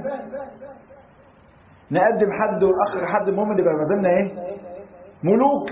نقدم حد واخر حد المهم نبقى ما زلنا ايه ملوك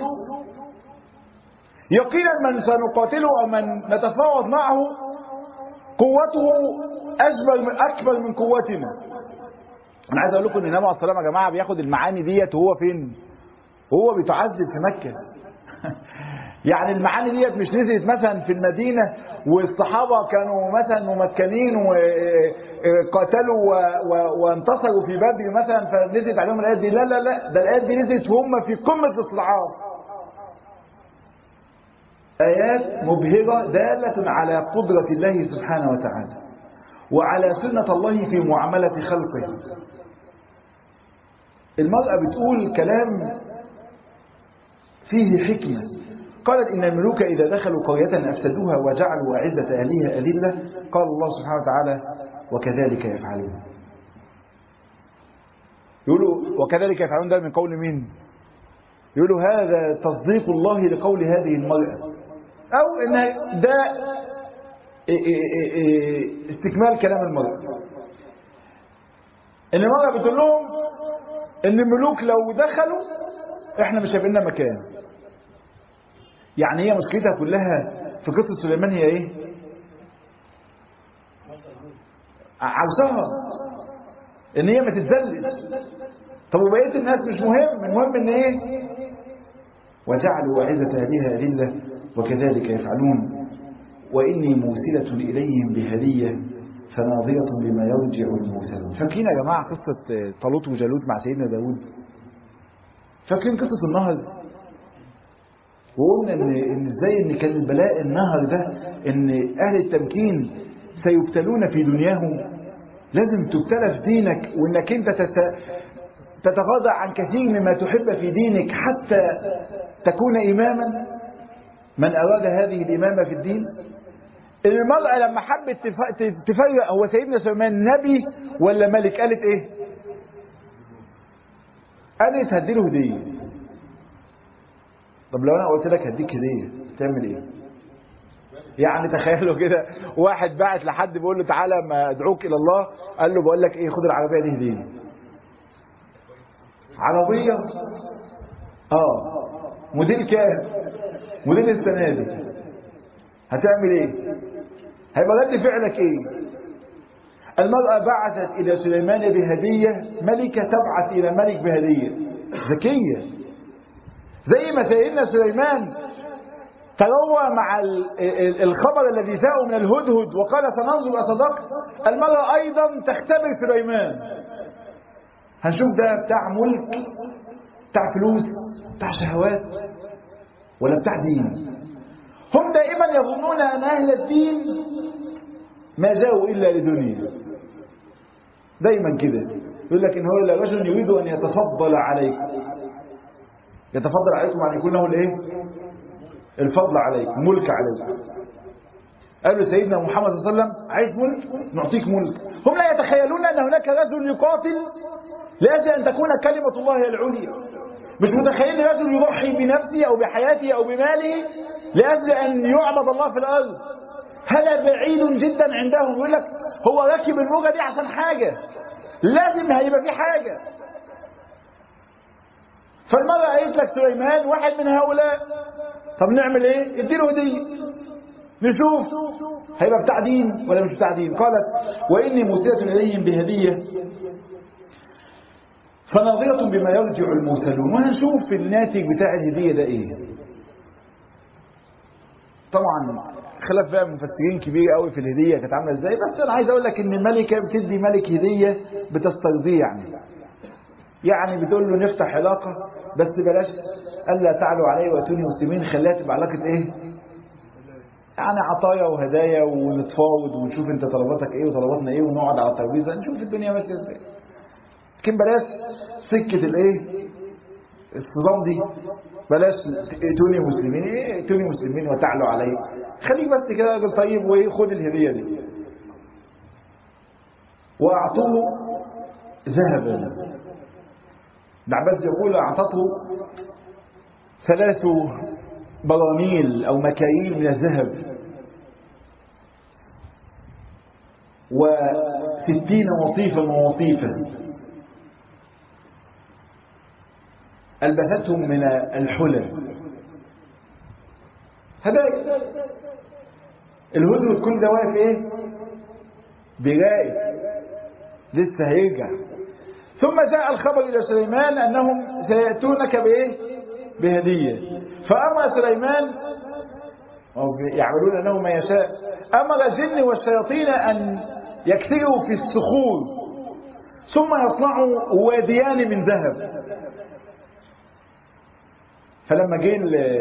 يقينا من سنقاتله او من نتفاوض معه قوته أجبر من أكبر من قوتنا أنا عايز أقول لكم إن النبي عليه الصلاة يا جماعة بياخد المعاني ديت وهو فين؟ وهو بيتعذب في مكة يعني المعاني ديت مش نزلت مثلا في المدينة والصحابة كانوا مثلا ممكنين وقاتلوا وانتصروا في بدر مثلا فنزلت عليهم الآيات دي لا لا لا ده الآيات دي نزلت وهم في قمة الاستضعاف آيات مبهرة دالة على قدرة الله سبحانه وتعالى وعلى سنة الله في معاملة خلقه المرأة بتقول كلام فيه حكمة قالت إن الملوك إذا دخلوا قرية أفسدوها وجعلوا أعزة أهلها أذلة قال الله سبحانه وتعالى وكذلك يفعلون يقولوا وكذلك يفعلون ده من قول مين يقولوا هذا تصديق الله لقول هذه المرأة أو إن ده استكمال كلام المرأة إن المرأة بتقول لهم إن الملوك لو دخلوا إحنا مش هيبقى لنا مكان يعني هي مشكلتها كلها في قصة سليمان هي إيه؟ عاوزاها إن هي ما تتذلش طب وبقية الناس مش مهم المهم إن إيه؟ وجعلوا أعزة أهلها أذلة وكذلك يفعلون وإني موسلة إليهم بهدية فناظرة بما يرجع المرسلون فاكرين يا جماعة قصة طالوت وجالوت مع سيدنا داود فاكرين قصة النهر وقلنا إن, إن إزاي إن كان البلاء النهر ده إن أهل التمكين سيبتلون في دنياهم لازم تبتلى في دينك وإنك أنت تت... تتغاضى عن كثير مما تحب في دينك حتى تكون إماما من أراد هذه الإمامة في الدين المرأة لما حبت تفرق هو سيدنا سليمان نبي ولا ملك قالت ايه قالت هديله هدية طب لو انا قلت لك هديك هدية تعمل ايه يعني تخيلوا كده واحد بعت لحد بيقول له تعالى ما ادعوك الى الله قال له بقول لك ايه خد العربيه دي هديه عربيه اه موديل كام موديل السنه دي هتعمل ايه هيبقى رد فعلك ايه المرأة بعثت إلى سليمان بهدية ملكة تبعث إلى ملك بهدية ذكية زي ما سيدنا سليمان تروى مع الخبر الذي جاءه من الهدهد وقال سننظر أصدقت المرأة أيضا تختبر سليمان هنشوف ده بتاع ملك بتاع فلوس بتاع شهوات ولا بتاع دين هم دائما يظنون أن أهل الدين ما جاءوا إلا لدنيا دايما كده يقول لك إن هو إلا رجل يريد أن يتفضل عليكم يتفضل عليكم أن يكون له الإيه؟ الفضل عليكم ملك عليكم قال سيدنا محمد صلى الله عليه وسلم عايز ملك نعطيك ملك هم لا يتخيلون أن هناك رجل يقاتل لأجل أن تكون كلمة الله هي العليا مش متخيل رجل يضحي بنفسه أو بحياته أو بماله لأجل أن يعبد الله في الأرض هذا بعيد جدا عندهم يقول لك هو راكب الموجة دي عشان حاجة لازم هيبقى في حاجة فالمرة قالت لك سليمان واحد من هؤلاء طب نعمل ايه اديله هدية نشوف هيبقى بتاع دين ولا مش بتاع دين قالت وإني مرسلة إليهم بهدية فناظرة بما يرجع المرسلون وهنشوف الناتج بتاع الهدية ده ايه طبعا خلاف بقى مفسرين كبير قوي في الهدية كانت عاملة ازاي بس انا عايز اقول لك ان الملكة بتدي ملك هدية بتسترضيه يعني يعني بتقول له نفتح علاقة بس بلاش ألا تعلوا علي وأتوني مسلمين خليها تبقى علاقة إيه؟ يعني عطايا وهدايا ونتفاوض ونشوف أنت طلباتك إيه وطلباتنا إيه ونقعد على الترابيزة نشوف الدنيا ماشية إزاي. لكن بلاش سكة الإيه؟ الصدام دي بلاش ائتوني مسلمين إيه ائتوني مسلمين وتعلوا علي خليك بس كده راجل طيب وإيه خد الهدية دي وأعطوه ذهبا العباس يقول أعطته ثلاث براميل أو مكاييل من الذهب وستين وصيفا ووصيفا ألبثتهم من الحلى هذا الهدهد كل ده واقف ايه بغاية لسه هيرجع ثم جاء الخبر إلى سليمان أنهم سيأتونك بإيه؟ بهدية فأمر سليمان أو يعملون له ما يشاء أمر الجن والشياطين أن يكثروا في الصخور ثم يصنعوا واديان من ذهب فلما جه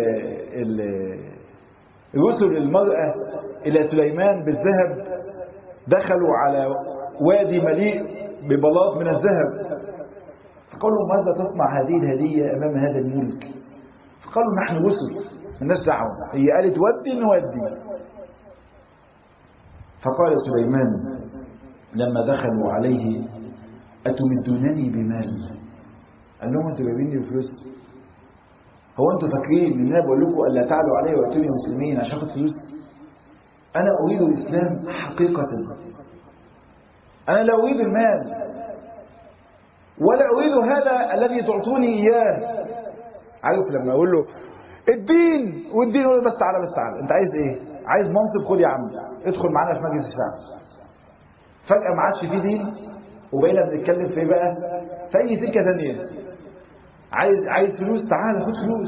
رسل المرأة إلى سليمان بالذهب دخلوا على وادي مليء ببلاط من الذهب فقالوا ماذا تصنع هذه الهدية أمام هذا الملك فقالوا نحن رسل الناس دعوة هي قالت ودي نودي فقال سليمان لما دخلوا عليه أتمدونني بمال قال لهم أنتوا جايبيني بفلوس هو أنتوا فاكرين إن أنا بقول لكم ألا تعلوا علي وأتوني مسلمين عشان آخد فلوس أنا أريد الإسلام حقيقة أنا لا أريد المال ولا أريد هذا الذي تعطوني إياه عارف لما أقول له الدين والدين يقول لي بس تعالى بس تعالى أنت عايز إيه؟ عايز منصب خد يا عم ادخل معانا في مجلس الشعب فجأة ما عادش فيه دين وبقينا بنتكلم في إيه بقى؟ في أي سكة ثانية عايز عايز فلوس تعالى خد فلوس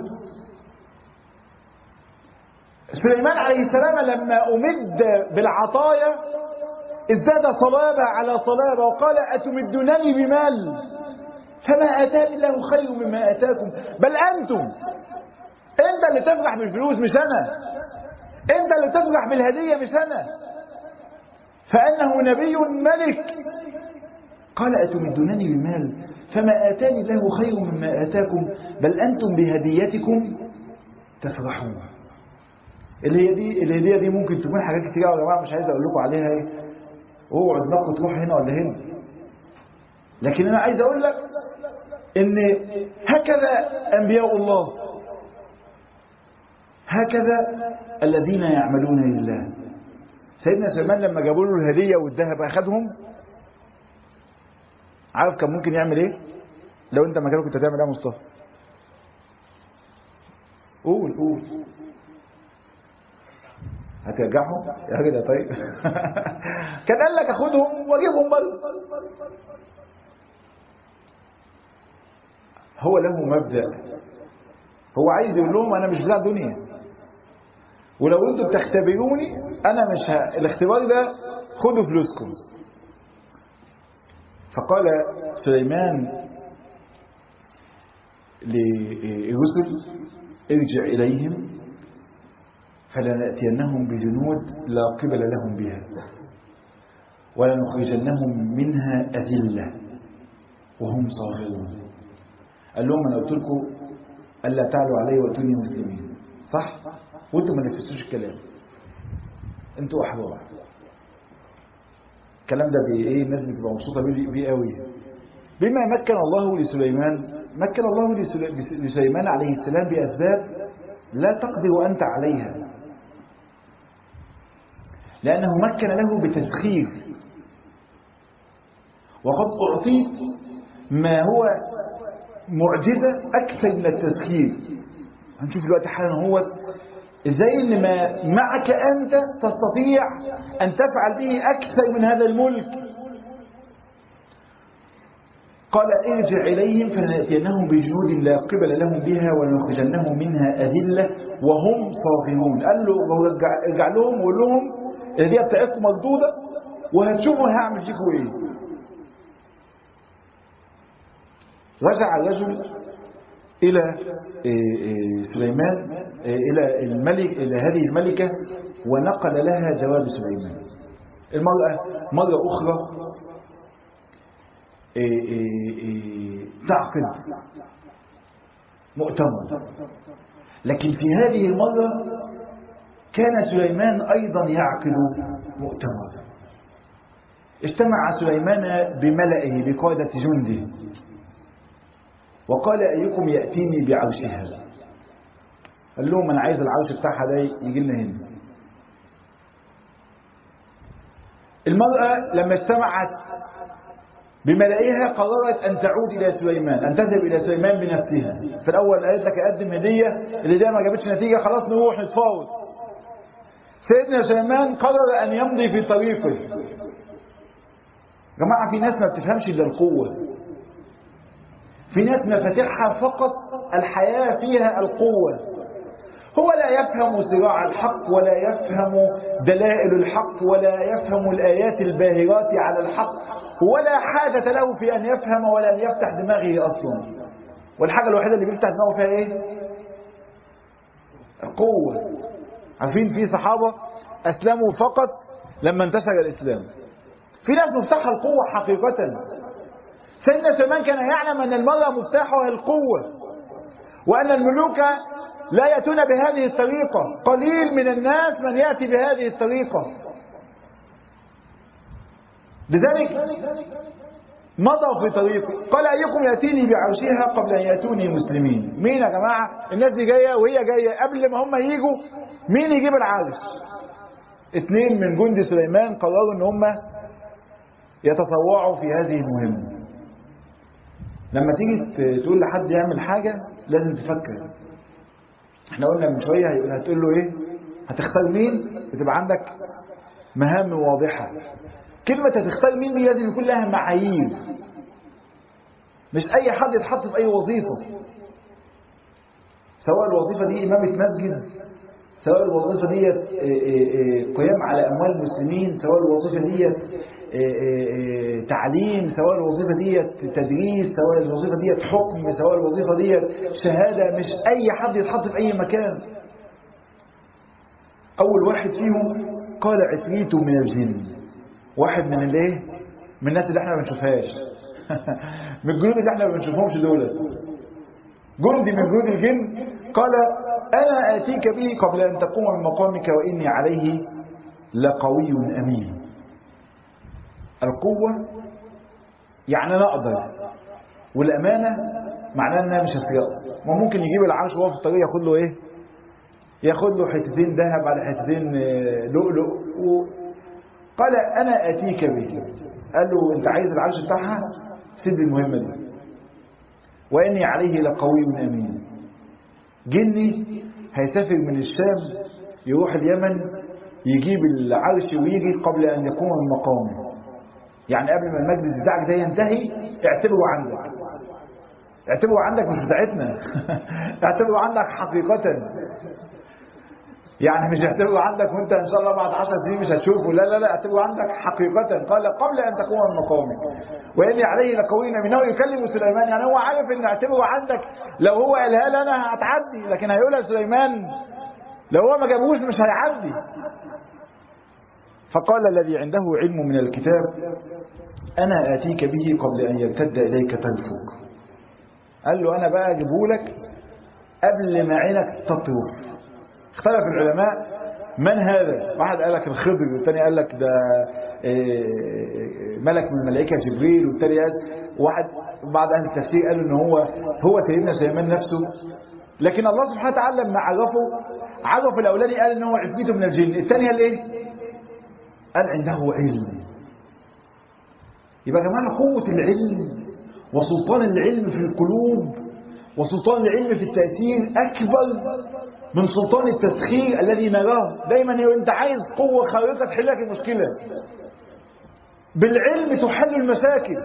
سليمان عليه السلام لما أمد بالعطايا ازداد صلابة على صلابة وقال أتمدونني بمال فما أتاني الله خير مما أتاكم بل أنتم أنت اللي تفرح بالفلوس مش أنا أنت اللي تفرح بالهدية مش أنا فأنه نبي ملك قال أتمدونني بمال فما آتاني الله خير مما آتاكم بل أنتم بهديتكم تفرحون الهدية دي الهدية دي ممكن تكون حاجات كتير يا جماعة مش عايز أقول لكم عليها إيه اوعوا دماغكم تروح هنا ولا هنا لكن انا عايز اقول لك ان هكذا انبياء الله هكذا الذين يعملون لله سيدنا سليمان لما جابوا له الهديه والذهب اخذهم عارف كان ممكن يعمل ايه لو انت مكانه كنت هتعمل ايه يا مصطفى قول قول هترجعهم يا راجل يا طيب كان قال لك اخدهم واجيبهم برضه هو له مبدا هو عايز يقول لهم انا مش بتاع دنيا ولو انتوا بتختبروني انا مش ه... الاختبار ده خدوا فلوسكم فقال سليمان للرسل ارجع اليهم فلنأتينهم بجنود لا قبل لهم بها ولنخرجنهم منها أذلة وهم صاغرون قال لهم أنا قلت لكم ألا تعلوا علي وأتوني مسلمين صح؟ وأنتم ما نفذتوش الكلام أنتوا أحرار الكلام ده بإيه الناس بتبقى مبسوطة بيه قوي بما مكن الله لسليمان مكن الله لسليمان عليه السلام بأسباب لا تقدر أنت عليها لأنه مكن له بتسخير وقد أعطيت ما هو معجزة أكثر من التسخير هنشوف دلوقتي حالا هو ازاي ان ما معك انت تستطيع ان تفعل به اكثر من هذا الملك قال ارجع اليهم فلناتينهم بجنود لا قبل لهم بها ولنخرجنهم منها اذله وهم صاغرون قال له ارجع لهم وقول لهم الهديه بتاعتكم مردوده وهتشوفوا هعمل فيكم ايه رجع الرجل الى سليمان الى الملك الى هذه الملكه ونقل لها جواب سليمان المراه مره اخرى تعقد مؤتمر لكن في هذه المره كان سليمان أيضا يعقد مؤتمر اجتمع سليمان بملئه بقادة جنده وقال أيكم يأتيني بعرشها قال لهم أنا عايز العرش بتاعها ده يجي لنا هنا المرأة لما اجتمعت بملائها قررت أن تعود إلى سليمان أن تذهب إلى سليمان بنفسها في الأول قالت لك أقدم هدية الهدية ما جابتش نتيجة خلاص نروح نتفاوض سيدنا سليمان قرر أن يمضي في طريقه جماعة في ناس ما بتفهمش إلا القوة في ناس مفاتيحها فقط الحياة فيها القوة هو لا يفهم صراع الحق ولا يفهم دلائل الحق ولا يفهم الآيات الباهرات على الحق ولا حاجة له في أن يفهم ولا أن يفتح دماغه أصلا والحاجة الوحيدة اللي بيفتح دماغه فيها إيه؟ القوة عارفين في صحابة أسلموا فقط لما انتشر الإسلام في ناس مفتاحها القوة حقيقة سيدنا سليمان كان يعلم أن المرأة مفتاحها القوة وأن الملوك لا يأتون بهذه الطريقة قليل من الناس من يأتي بهذه الطريقة لذلك مضى في طريقه قال أيكم يأتيني بعرشها قبل أن يأتوني مسلمين مين يا جماعة الناس دي جاية وهي جاية قبل ما هم يجوا مين يجيب العرش اتنين من جند سليمان قرروا ان هم يتطوعوا في هذه المهمة لما تيجي تقول لحد يعمل حاجة لازم تفكر احنا قلنا من شوية هتقول له ايه هتختار مين بتبقى عندك مهام واضحة كلمة هتختار مين دي لازم يكون لها معايير مش أي حد يتحط في أي وظيفة سواء الوظيفة دي إمامة مسجد سواء الوظيفة دي قيام على أموال المسلمين سواء الوظيفة دي تعليم سواء الوظيفة دي تدريس سواء الوظيفة دي حكم سواء الوظيفة دي شهادة مش أي حد يتحط في أي مكان أول واحد فيهم قال عفريت من الجن واحد من الايه من الناس اللي احنا ما بنشوفهاش من الجنود اللي احنا ما بنشوفهمش دول جندي من جنود الجن قال انا اتيك به قبل ان تقوم من مقامك واني عليه لقوي امين القوه يعني انا اقدر والامانه معناها انها مش هسرقه ما ممكن يجيب العرش وهو في الطريق ياخد له ايه ياخد له حتتين ذهب على حتتين لؤلؤ قال انا اتيك به قال له انت عايز العرش بتاعها سيب المهمه دي واني عليه لقوي امين جني هيسافر من الشام يروح اليمن يجيب العرش ويجي قبل ان يقوم من مقامه يعني قبل ما المجلس بتاعك ده ينتهي اعتبره عندك اعتبره عندك مش بتاعتنا اعتبره عندك حقيقة يعني مش اعتبره عندك وانت ان شاء الله بعد 10 سنين مش هتشوفه لا لا لا اعتبره عندك حقيقة قال قبل ان تقوم من مقامك واني عليه لقوي منه يكلم سليمان يعني هو عارف ان اعتبره عندك لو هو قالها لي انا هتعدي لكن هيقولها لسليمان لو هو ما جابوش مش هيعدي فقال الذي عنده علم من الكتاب انا اتيك به قبل ان يرتد اليك طرفك قال له انا بقى اجيبه لك قبل ما عينك تطرف اختلف العلماء من هذا واحد قال لك الخضر والثاني قال لك ده ملك من الملائكه جبريل والثاني قال واحد بعض اهل التفسير قالوا ان هو هو سيدنا سليمان نفسه لكن الله سبحانه وتعالى لما عرفه عرف الاولاني قال ان هو عفريت من الجن الثاني قال ايه قال عنده علم يبقى يا جماعه قوه العلم وسلطان العلم في القلوب وسلطان العلم في التأثير أكبر من سلطان التسخير الذي نراه دايما انت عايز قوة خارقة تحل لك المشكلة بالعلم تحل المشاكل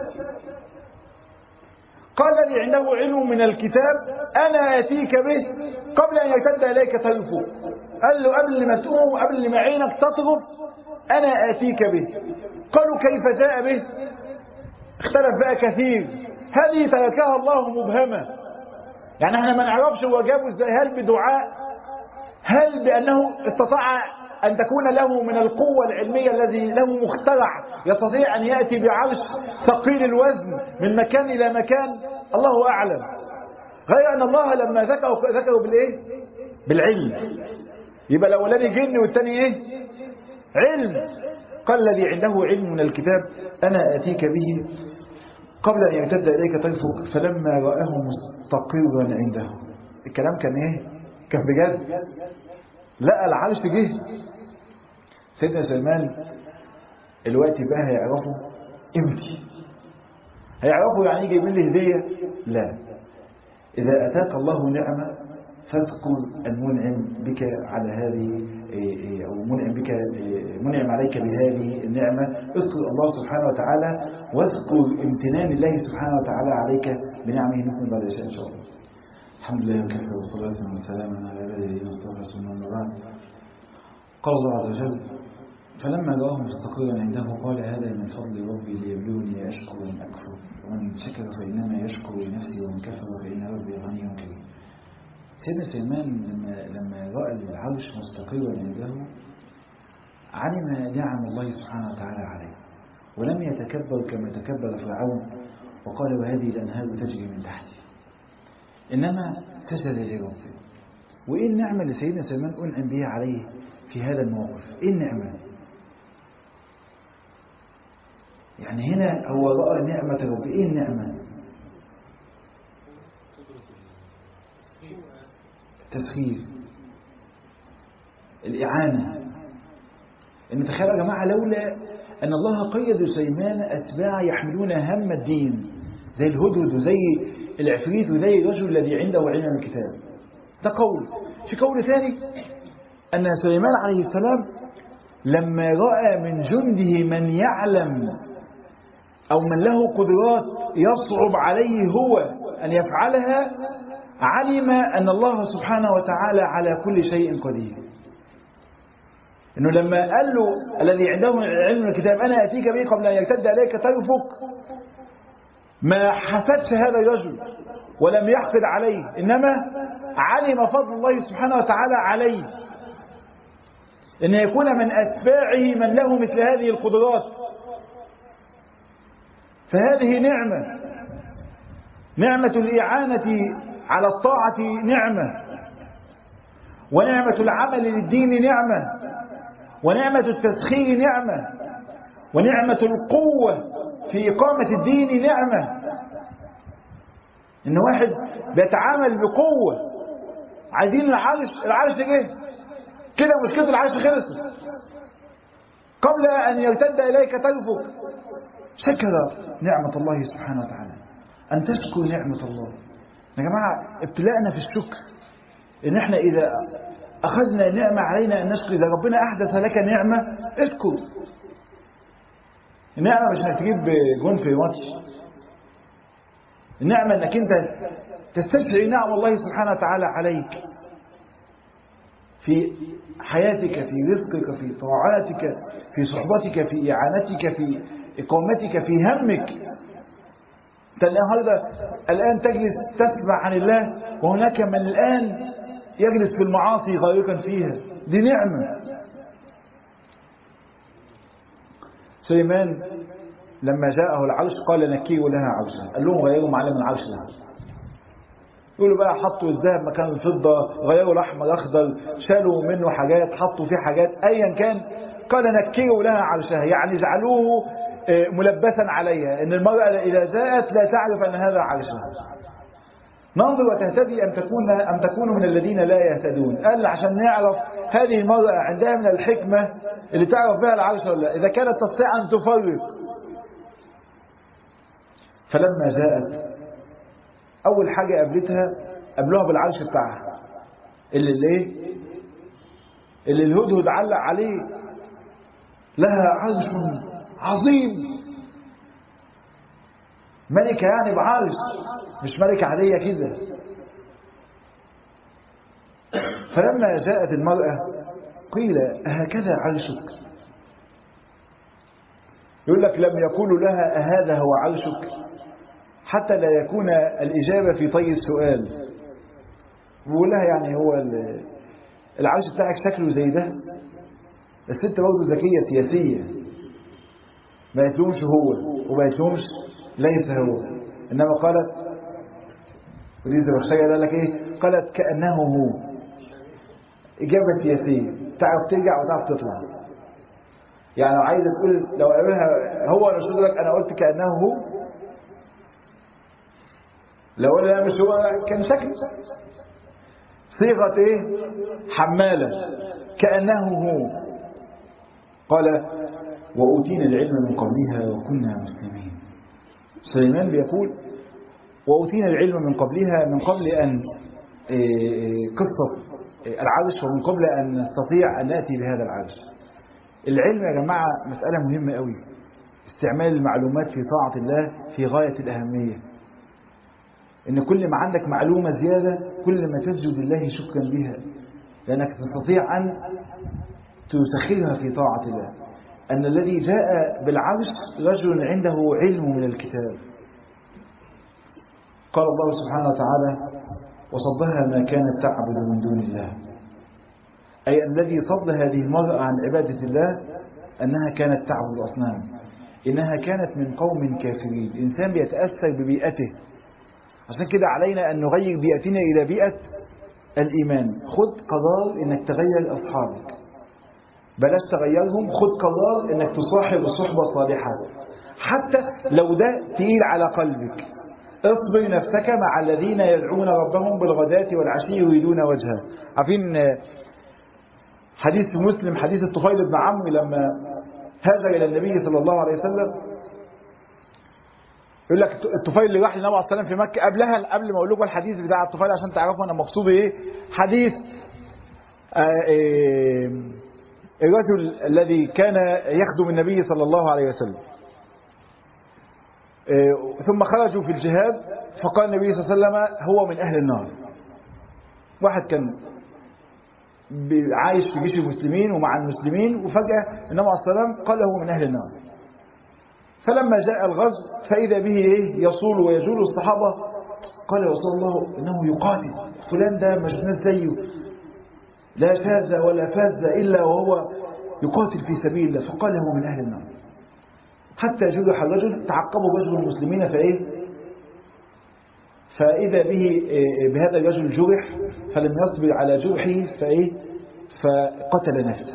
قال الذي عنده علم من الكتاب أنا أتيك به قبل أن يرتد إليك طرفه قال له قبل ما تقوم قبل ما عينك تطرف أنا آتيك به قالوا كيف جاء به اختلف بقى كثير هذه تركها الله مبهمة يعني احنا ما نعرفش هو جابه ازاي هل بدعاء هل بأنه استطاع أن تكون له من القوة العلمية الذي له مخترع يستطيع أن يأتي بعرش ثقيل الوزن من مكان إلى مكان الله أعلم غير أن الله لما ذكروا ذكروا بالإيه؟ بالعلم يبقى الأولاني جن والثاني إيه؟ علم قال الذي عنده علم من الكتاب أنا أتيك به قبل أن يرتد إليك طرفك فلما رآه مستقرا عنده الكلام كان إيه؟ كان بجد لقى العرش جه سيدنا سليمان الوقت بقى هيعرفوا امتى هيعرفوا يعني جايبين لي هديه لا اذا اتاك الله نعمه فاذكر المنعم بك على هذه او منعم بك منعم عليك بهذه النعمه اذكر الله سبحانه وتعالى واذكر امتنان الله سبحانه وتعالى عليك بنعمه نكون بعد ان شاء الله الحمد لله وكفى وصلاة وسلاما على عباده الذين اصطفى ثم أما بعد قال الله عز وجل فلما رآه مستقرا عنده قال هذا من فضل ربي ليبلوني أشكر أم أكفر ومن شكر فإنما يشكر لنفسه ومن كفر فإن ربي غني كريم سيدنا سليمان لما لما رأى العرش مستقرا عنده علم نعم الله سبحانه وتعالى عليه ولم يتكبر كما تكبر فرعون وقال وهذه الأنهار تجري من تحتي إنما سجد لربه وإيه النعمة اللي سيدنا سليمان أنعم بها عليه في هذا الموقف إيه النعمة يعني هنا هو رأى نعمة رب إيه النعمة تسخير الإعانة إن تخيل يا جماعة لولا أن الله قيد سليمان أتباع يحملون هم الدين زي الهدهد وزي العفريت وزي الرجل الذي عنده علم من الكتاب ده قول في قول ثاني أن سليمان عليه السلام لما رأى من جنده من يعلم أو من له قدرات يصعب عليه هو أن يفعلها علم أن الله سبحانه وتعالى على كل شيء قدير إنه لما قال له الذي عنده علم الكتاب أنا أتيك به قبل أن يرتد عليك طرفك ما حسدش هذا الرجل ولم يحقد عليه إنما علم فضل الله سبحانه وتعالى عليه أن يكون من أتباعه من له مثل هذه القدرات فهذه نعمة نعمة الإعانة على الطاعة نعمة ونعمة العمل للدين نعمة ونعمة التسخير نعمة ونعمة القوة في إقامة الدين نعمة إن واحد بيتعامل بقوة عايزين العرش العرش جه كده مشكلة العرش خلصت قبل أن يرتد إليك طرفك شكر نعمة الله سبحانه وتعالى أن تشكر نعمة الله يا جماعة ابتلاءنا في الشكر إن إحنا إذا أخذنا نعمة علينا أن نشكر إذا ربنا أحدث لك نعمة اشكر النعمة مش انك تجيب جون في ماتش النعمة انك انت تستشعر نعم الله سبحانه وتعالى عليك في حياتك في رزقك في طاعاتك في صحبتك في إعانتك في إقامتك في همك أنت النهاردة الآن تجلس تسمع عن الله وهناك من الآن يجلس في المعاصي غارقا فيها دي نعمة سليمان لما جاءه العرش قال نكيوا لها عرشا قال لهم غيروا معلم العرش لها يقولوا بقى حطوا الذهب مكان الفضة غيروا الأحمر أخضر شالوا منه حاجات حطوا فيه حاجات أيا كان قال نكروا لها عرشها يعني جعلوه ملبسا عليها إن المرأة إذا جاءت لا تعرف أن هذا عرشها ننظر وتهتدي أن تكون أم تكونوا من الذين لا يهتدون قال عشان نعرف هذه المرأة عندها من الحكمة اللي تعرف بها العرش ولا لا إذا كانت تستطيع أن تفرق فلما جاءت أول حاجة قابلتها قابلوها بالعرش بتاعها اللي الايه اللي الهدهد علق عليه لها عرش عظيم ملكة يعني بعرش مش ملكة عادية كده فلما جاءت المرأة قيل أهكذا عرشك يقول لك لم يقولوا لها أهذا هو عرشك حتى لا يكون الإجابة في طي السؤال بيقول لها يعني هو العرش بتاعك شكله زي ده الست برضه ذكية سياسية ما يتلومش هو وما يتلومش ليس هو إنما قالت ودي الزبخشية قال لك إيه قالت كأنه هو إجابة سياسية تعرف ترجع وتعرف تطلع يعني لو عايزة تقول لو قابلها هو أنا مش لك أنا قلت كأنه هو لو قال لا مش هو كان شكل صيغة إيه حمالة كأنه هو قال وأوتينا العلم من قبلها وكنا مسلمين سليمان بيقول وأوتينا العلم من قبلها من قبل أن قصة العرش ومن قبل أن نستطيع أن نأتي بهذا العرش العلم يا جماعة مسألة مهمة قوي استعمال المعلومات في طاعة الله في غاية الأهمية إن كل ما عندك معلومة زيادة كل ما تسجد لله شكرا بها لأنك تستطيع أن تسخرها في طاعة الله أن الذي جاء بالعرش رجل عنده علم من الكتاب قال الله سبحانه وتعالى وصدها ما كانت تعبد من دون الله أي الذي صد هذه المرأة عن عبادة الله أنها كانت تعبد أصنام إنها كانت من قوم كافرين الإنسان بيتأثر ببيئته عشان كده علينا أن نغير بيئتنا إلى بيئة الإيمان خد قرار إنك تغير أصحابك بلاش تغيرهم خد قرار إنك تصاحب الصحبة الصالحة حتى لو ده تقيل على قلبك اصبر نفسك مع الذين يدعون ربهم بالغداة والعشي يريدون وجهه عارفين حديث مسلم حديث الطفيل بن عمرو لما هاجر الى النبي صلى الله عليه وسلم يقول لك الطفيل اللي راح للنبي عليه الصلاه والسلام في مكه قبلها قبل ما اقول لكم الحديث بتاع الطفيل عشان تعرفوا انا مقصود ايه حديث آه إيه الرجل الذي كان يخدم النبي صلى الله عليه وسلم إيه ثم خرجوا في الجهاد فقال النبي صلى الله عليه وسلم هو من اهل النار واحد كان عايش في جيش المسلمين ومع المسلمين وفجأة النبي عليه الصلاة والسلام قال هو من أهل النار فلما جاء الغزو فإذا به إيه يصول ويجول الصحابة قال يا رسول الله إنه يقاتل فلان ده مجنون زيه لا شاذ ولا فاز إلا وهو يقاتل في سبيل الله فقال هو من أهل النار حتى جرح الرجل تعقبوا رجل المسلمين فإيه فإذا به بهذا الرجل جرح فلم يصبر على جرحه فإيه فقتل نفسه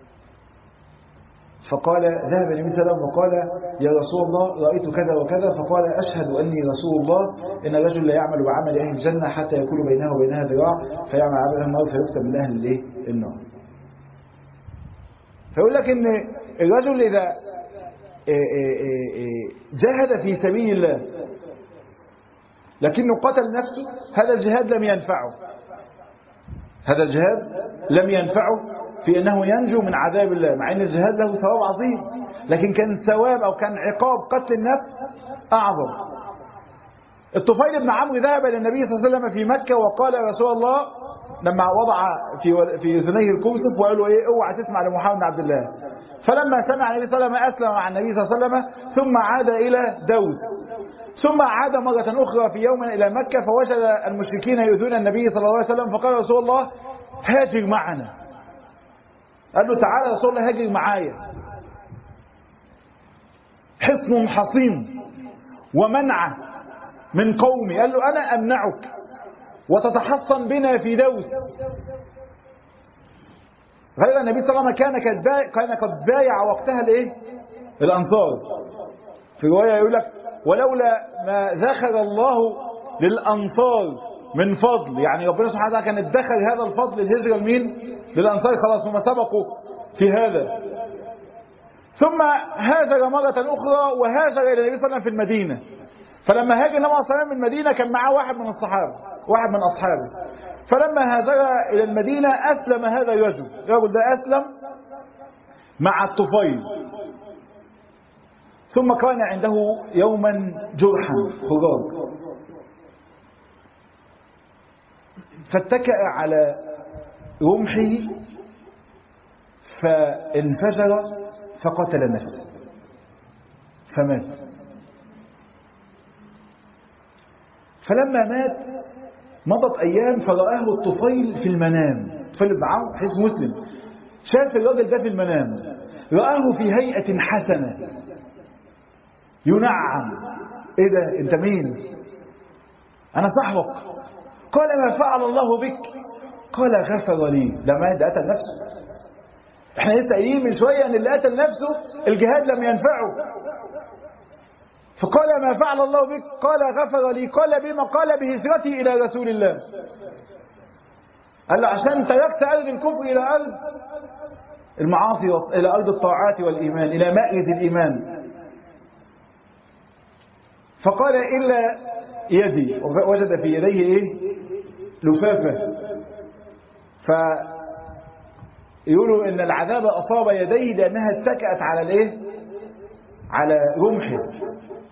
فقال ذهب النبي صلى الله عليه وسلم وقال يا رسول الله رأيت كذا وكذا فقال أشهد أني رسول الله إن الرجل لا يعمل بعمل أهل الجنة حتى يكون بينه وبينها ذراع فيعمل عمل النار فيكتب من أهل الإيه؟ النار فيقول لك إن الرجل إذا جاهد في سبيل الله لكنه قتل نفسه هذا الجهاد لم ينفعه هذا الجهاد لم ينفعه في أنه ينجو من عذاب الله مع أن الجهاد له ثواب عظيم لكن كان ثواب أو كان عقاب قتل النفس أعظم الطفيل بن عمرو ذهب إلى النبي صلى الله عليه وسلم في مكة وقال يا رسول الله لما وضع في في اذنيه الكوسف وقال له ايه اوعى تسمع لمحمد بن عبد الله فلما سمع النبي صلى الله عليه وسلم اسلم مع النبي صلى الله عليه وسلم ثم عاد الى دوس ثم عاد مرة أخرى في يوم إلى مكة فوجد المشركين يؤذون النبي صلى الله عليه وسلم فقال رسول الله هاجر معنا قال له تعالى يا رسول الله هاجر معايا حصن حصين ومنعة من قومي قال له أنا أمنعك وتتحصن بنا في دوس غير النبي صلى الله عليه وسلم كان قد بايع كان قد بايع وقتها الايه؟ الانصار. في روايه يقول لك ولولا ما ذخر الله للانصار من فضل يعني ربنا سبحانه وتعالى كان ادخر هذا الفضل الهجره لمين؟ للانصار خلاص هم سبقوا في هذا. ثم هاجر مرة أخرى وهاجر إلى النبي صلى الله عليه وسلم في المدينة. فلما هاجر النبي صلى الله عليه وسلم من المدينة كان معاه واحد من الصحابة واحد من أصحابه فلما هاجر إلى المدينة أسلم هذا الرجل الرجل ده أسلم مع الطفيل ثم كان عنده يوما جرحا خراج فاتكأ على رمحه فانفجر فقتل نفسه فمات فلما مات مضت أيام فرآه الطفيل في المنام الطفيل بن عمرو حديث مسلم شاف الراجل ده في المنام رآه في هيئة حسنة ينعم ايه ده انت مين انا صاحبك قال ما فعل الله بك قال غفر لي ده مات ده قتل نفسه احنا لسه قايلين من شويه ان اللي قتل نفسه الجهاد لم ينفعه فقال ما فعل الله بك قال غفر لي قال بما قال بهجرتي إلى رسول الله قال له عشان تركت أرض الكفر إلى أرض المعاصي إلى أرض الطاعات والإيمان إلى مائد الإيمان فقال إلا يدي وجد في يديه إيه لفافة فيقولوا إن العذاب أصاب يديه لأنها اتكأت على الإيه على رمحه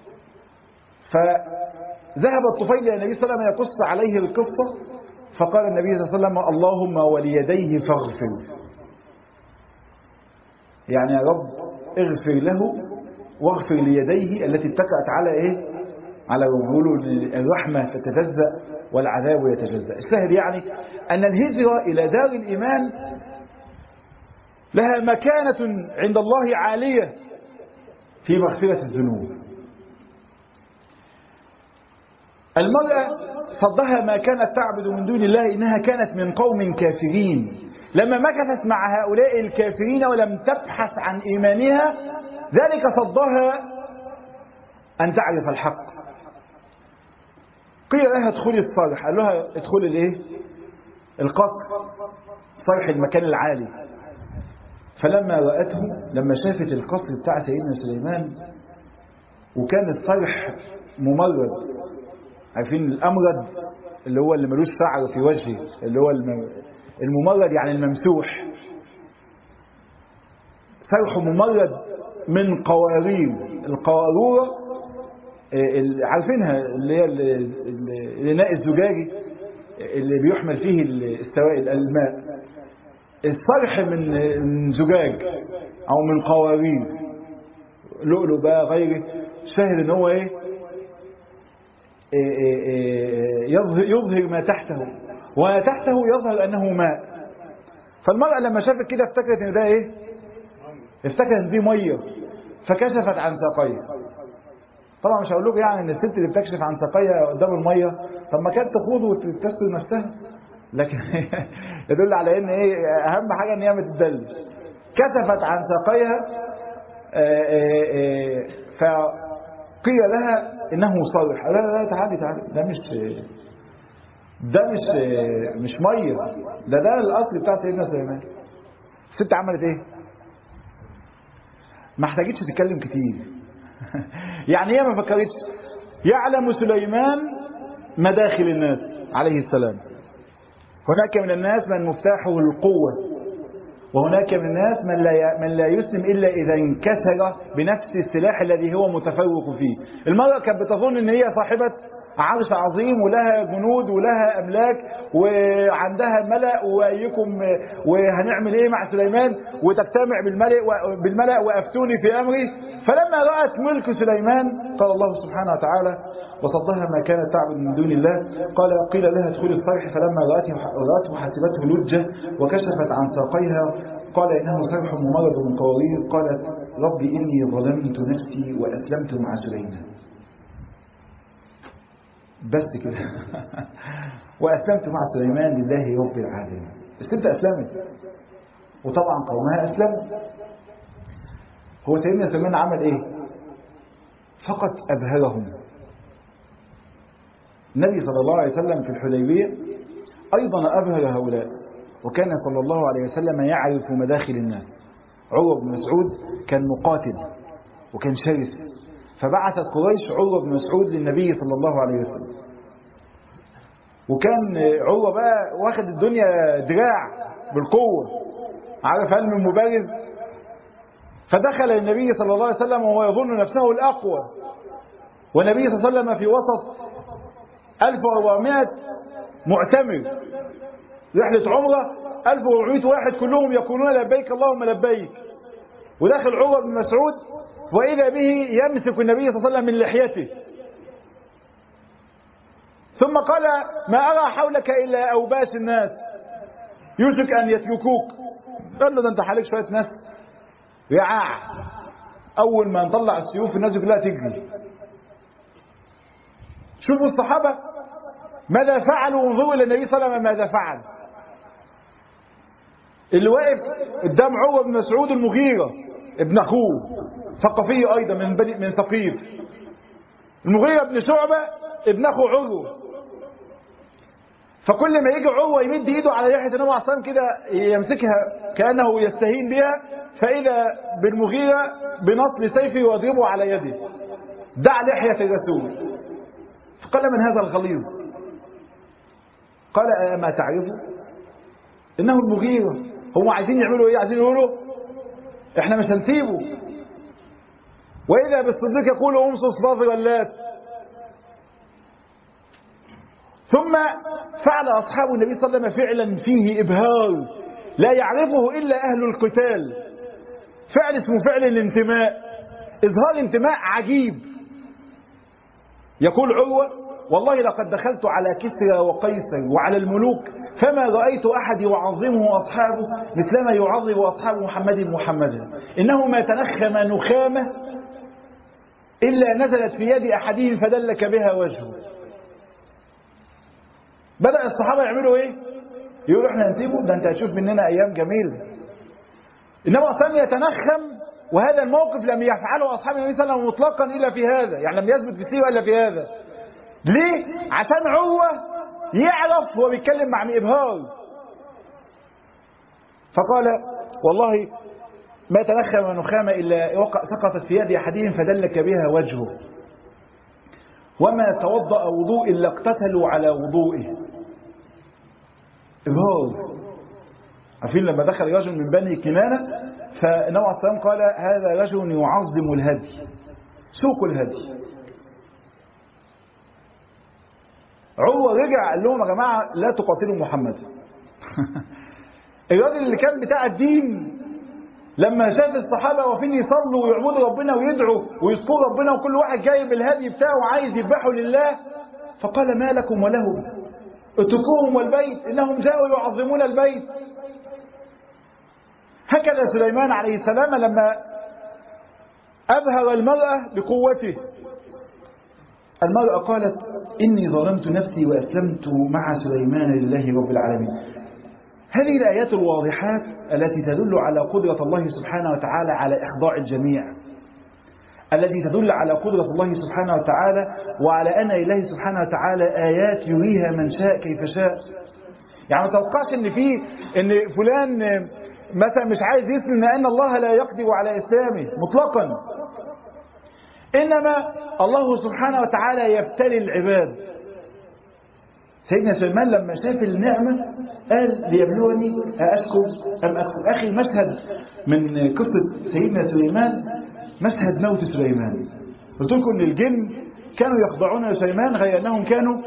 فذهب الطفيل إلى النبي صلى الله عليه وسلم يقص عليه القصة فقال النبي صلى الله عليه وسلم اللهم وليديه فاغفر يعني يا رب اغفر له واغفر ليديه التي اتكأت على ايه على يقولوا الرحمة تتجزأ والعذاب يتجزأ الشاهد يعني أن الهجرة إلى دار الإيمان لها مكانة عند الله عالية في مغفرة الذنوب المرأة صدها ما كانت تعبد من دون الله إنها كانت من قوم كافرين لما مكثت مع هؤلاء الكافرين ولم تبحث عن إيمانها ذلك صدها أن تعرف الحق قيل لها ادخلي الصرح قال لها ادخلي الايه القصر صرح المكان العالي فلما رأته لما شافت القصر بتاع سيدنا سليمان وكان الصرح ممرد عارفين الأمرد اللي هو اللي ملوش شعر في وجهه اللي هو الممرد يعني الممسوح صرح ممرد من قوارير القارورة عارفينها اللي هي الإناء الزجاجي اللي بيحمل فيه السوائل الماء الصرح من زجاج او من قوارير لؤلؤ بقى غيره شاهد ان هو ايه يظهر ما تحته وما تحته يظهر انه ماء فالمرأة لما شافت كده افتكرت ان ده ايه افتكرت ان دي ميه فكشفت عن ساقيها طبعا مش هقول لكم يعني ان الست اللي بتكشف عن ساقيها قدام الميه طب ما كانت تخوض وتستر نفسها لكن يدل على ان ايه اهم حاجه ان هي ما تدلش كشفت عن ساقيها فقيل لها انه صالح لا لا تعالي تعالي ده مش ده مش مش ميه ده ده الاصل بتاع سيدنا سليمان الست عملت ايه ما احتاجتش تتكلم كتير يعني هي ما فكرتش يعلم سليمان مداخل الناس عليه السلام هناك من الناس من مفتاحه القوة وهناك من الناس من لا من لا يسلم الا اذا انكسر بنفس السلاح الذي هو متفوق فيه. المرأة كانت بتظن ان هي صاحبة عرش عظيم ولها جنود ولها املاك وعندها ملأ وايكم وهنعمل ايه مع سليمان وتجتمع بالملأ بالملأ وافتوني في امري فلما رأت ملك سليمان قال الله سبحانه وتعالى وصدها ما كانت تعبد من دون الله قال قيل لها ادخلي الصرح فلما رأته رأته حسبته لجة وكشفت عن ساقيها قال إنه صرح ممرد من قوارير قالت رب إني ظلمت نفسي وأسلمت مع سليمان بس كده وأسلمت مع سليمان لله رب العالمين الست أسلمت وطبعا قومها أسلموا هو سيدنا سليمان عمل إيه فقط أبهرهم النبي صلى الله عليه وسلم في الحديبية أيضا أبهر هؤلاء وكان صلى الله عليه وسلم يعرف مداخل الناس عروة بن مسعود كان مقاتل وكان شرس فبعثت قريش عروة بن مسعود للنبي صلى الله عليه وسلم وكان عروة بقى واخد الدنيا دراع بالقوة عارف علم المبارز فدخل النبي صلى الله عليه وسلم وهو يظن نفسه الأقوى والنبي صلى الله عليه وسلم في وسط 1400 معتمر رحلة عمرة 1400 واحد كلهم يقولون لبيك اللهم لبيك ودخل عمر بن مسعود وإذا به يمسك النبي صلى الله عليه وسلم من لحيته ثم قال ما أرى حولك إلا أوباش الناس يوشك أن يتركوك قال له ده أنت حالك شوية ناس رعاع أول ما نطلع السيوف الناس كلها تجري شوفوا الصحابة ماذا فعلوا وانظروا إلى النبي صلى الله عليه وسلم ماذا فعل اللي واقف قدام عروة بن مسعود المغيرة ابن أخوه ثقفي أيضا من بني من ثقيف المغيرة بن شعبة ابن أخو عروة فكل ما يجي عروة يمد ايده على لحية النبي عليه الصلاة كده يمسكها كأنه يستهين بها فإذا بالمغيرة بنصل سيفه ويضربه على يده دع لحية الرسول فقال من هذا الغليظ قال أما تعرفه إنه المغيرة هم عايزين يعملوا إيه عايزين يقولوا إحنا مش هنسيبه وإذا بالصديق يقول أمصص باطل اللات ثم فعل أصحاب النبي صلى الله عليه وسلم فعلا فيه إبهار لا يعرفه إلا أهل القتال فعل اسمه فعل الانتماء إظهار انتماء عجيب يقول عروة والله لقد دخلت على كسرى وقيصر وعلى الملوك فما رأيت أحد يعظمه أصحابه مثلما يعظم أصحاب محمد محمدا إنه ما تنخم نخامة إلا نزلت في يد أحدهم فدلك بها وجهه بدأ الصحابة يعملوا إيه يقولوا إحنا نسيبه ده أنت هتشوف مننا أيام جميلة إنما أصلا يتنخم وهذا الموقف لم يفعله أصحاب النبي صلى الله عليه وسلم مطلقا إلا في هذا يعني لم يثبت في السيرة إلا في هذا ليه؟ عشان عروة يعرف هو بيتكلم مع إبهار فقال والله ما تنخم نخامة إلا وقع سقطت في يد أحدهم فدلك بها وجهه وما توضأ وضوء إلا اقتتلوا على وضوئه إبهار عارفين لما دخل رجل من بني كنانة فالنبي عليه السلام قال هذا رجل يعظم الهدي سوق الهدي عروة رجع قال لهم يا جماعة لا تقاتلوا محمد الراجل اللي كان بتاع الدين لما شاف الصحابة واقفين يصلوا ويعبدوا ربنا ويدعوا ويذكروا ربنا وكل واحد جايب الهدي بتاعه وعايز يذبحه لله فقال ما لكم ولهم اتركوهم والبيت انهم جاءوا يعظمون البيت هكذا سليمان عليه السلام لما أبهر المرأة بقوته المرأة قالت إني ظلمت نفسي وأسلمت مع سليمان لله رب العالمين هذه الآيات الواضحات التي تدل على قدرة الله سبحانه وتعالى على إخضاع الجميع التي تدل على قدرة الله سبحانه وتعالى وعلى أن الله سبحانه وتعالى آيات يريها من شاء كيف شاء يعني ما توقعش ان في ان فلان مثلا مش عايز يسلم لأن الله لا يقدر على إسلامه مطلقا إنما الله سبحانه وتعالى يبتلي العباد سيدنا سليمان لما شاف النعمة قال ليبلوني أشكر أم أكفر أخي مشهد من قصة سيدنا سليمان مشهد موت سليمان قلت لكم ان الجن كانوا يخضعون لسليمان غير أنهم كانوا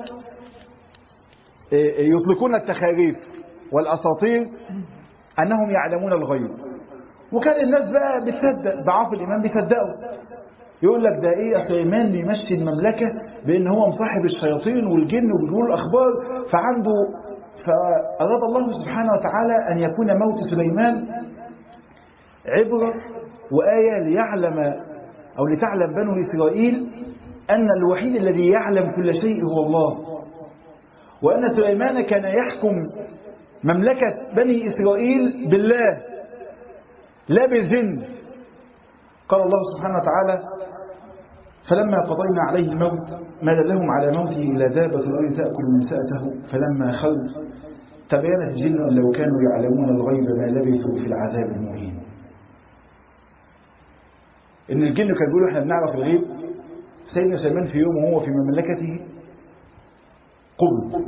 يطلقون التخاريف والأساطير أنهم يعلمون الغيب وكان الناس بقى بتصدق ضعاف الإيمان بيصدقوا يقول لك ده ايه سليمان بيمشي المملكة بان هو مصاحب الشياطين والجن وبيقول الاخبار فعنده فأراد الله سبحانه وتعالى أن يكون موت سليمان عبرة وآية ليعلم أو لتعلم بنو إسرائيل أن الوحيد الذي يعلم كل شيء هو الله وأن سليمان كان يحكم مملكة بني إسرائيل بالله لا بالجن قال الله سبحانه وتعالى فلما قضينا عليه الموت ما دلهم على موته إلا دابة الأرض تأكل من سأته فلما خر تبينت الجن أن لو كانوا يعلمون الغيب ما لبثوا في العذاب المهين إن الجن كانوا بيقولوا إحنا بنعرف الغيب سيدنا سليمان في يوم وهو في مملكته قبض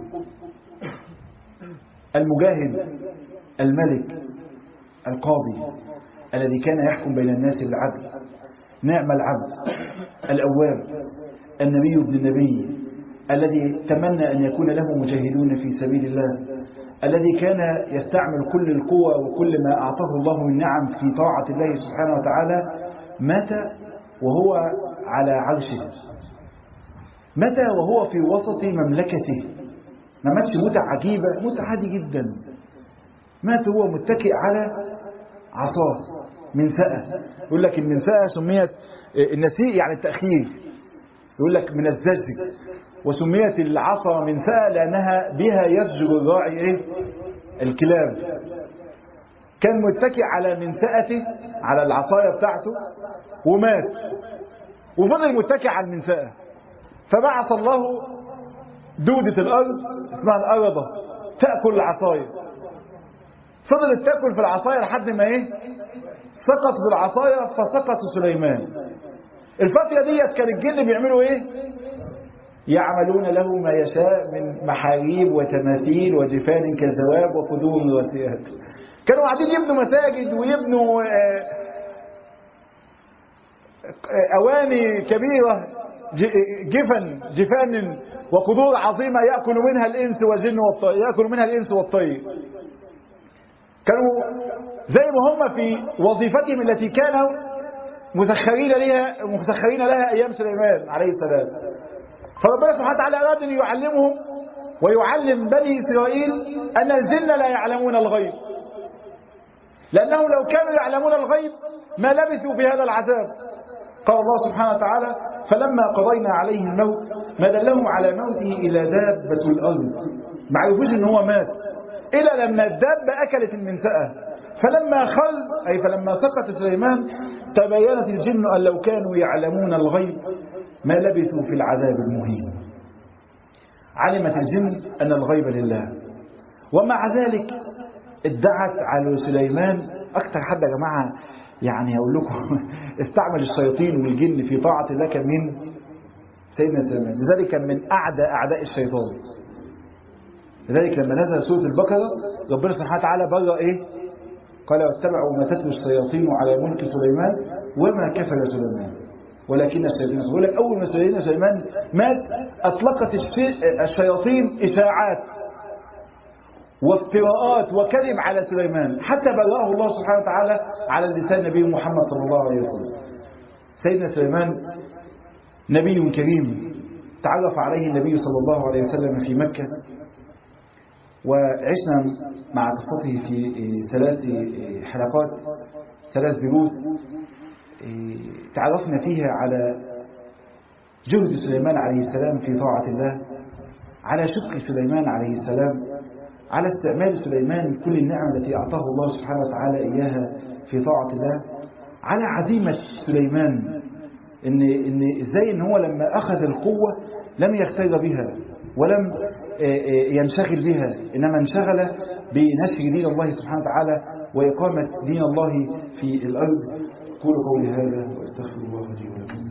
المجاهد الملك القاضي الذي كان يحكم بين الناس بالعدل نعم العبد الأواب النبي ابن النبي الذي تمنى أن يكون له مجاهدون في سبيل الله الذي كان يستعمل كل القوة وكل ما أعطاه الله من نعم في طاعة الله سبحانه وتعالى مات وهو على عرشه مات وهو في وسط مملكته ما ماتش موتة عجيبة موتة عادي جدا مات هو متكئ على عصاه منسأة يقول لك المنسأة سميت النسيء يعني التأخير يقول لك من الزج وسميت العصا منسأة لأنها بها يزجر الراعي إيه؟ الكلاب كان متكئ على منسأته على العصاية بتاعته ومات وفضل متكئ على المنسأة فبعث الله دودة الأرض اسمها الأرضة تأكل العصاية فضلت تأكل في العصاية لحد ما إيه سقط بالعصاية فسقط سليمان الفترة ديت كان الجن بيعملوا ايه يعملون له ما يشاء من محاريب وتماثيل وجفان كالجواب وقدور وسيات كانوا قاعدين يبنوا مساجد ويبنوا أواني كبيرة جفن جفان وقدور عظيمة يأكل منها الإنس والجن والطير يأكل منها الإنس والطير كانوا زي ما هم في وظيفتهم التي كانوا مسخرين لها مسخرين لها ايام سليمان عليه السلام فربنا سبحانه وتعالى اراد ان يعلمهم ويعلم بني اسرائيل ان الجن لا يعلمون الغيب لانهم لو كانوا يعلمون الغيب ما لبثوا في هذا العذاب قال الله سبحانه وتعالى فلما قضينا عليه الموت ما دلهم على موته الا دابه الارض ما عرفوش ان هو مات إلى لما الدابة أكلت المنسأة فلما خل أي فلما سقط سليمان تبينت الجن أن لو كانوا يعلمون الغيب ما لبثوا في العذاب المهين علمت الجن أن الغيب لله ومع ذلك ادعت على سليمان أكثر حد يا جماعة يعني أقول لكم استعمل الشياطين والجن في طاعة الله كان من سيدنا سليمان لذلك كان من أعدى أعداء الشيطان لذلك لما نزل سورة البقرة ربنا سبحانه وتعالى برأ إيه قال واتبعوا ما تتلو الشياطين على ملك سليمان وما كفر سليمان ولكن الشياطين يقول لك أول ما سيدنا سليمان مات أطلقت الشياطين إشاعات وافتراءات وكذب على سليمان حتى برأه الله سبحانه وتعالى على لسان نبي محمد صلى الله عليه وسلم سيدنا سليمان نبي كريم تعرف عليه النبي صلى الله عليه وسلم في مكة وعشنا مع قصته في ثلاث حلقات ثلاث دروس تعرفنا فيها على جهد سليمان عليه السلام في طاعة الله على شكر سليمان عليه السلام على استعمال سليمان كل النعم التي أعطاه الله سبحانه وتعالى إياها في طاعة الله على عزيمة سليمان إن, إن إزاي إن هو لما أخذ القوة لم يختار بها ولم ينشغل بها إنما انشغل بنشر دين الله سبحانه وتعالى وإقامة دين الله في الأرض قولوا قولي هذا وأستغفر الله لي ولكم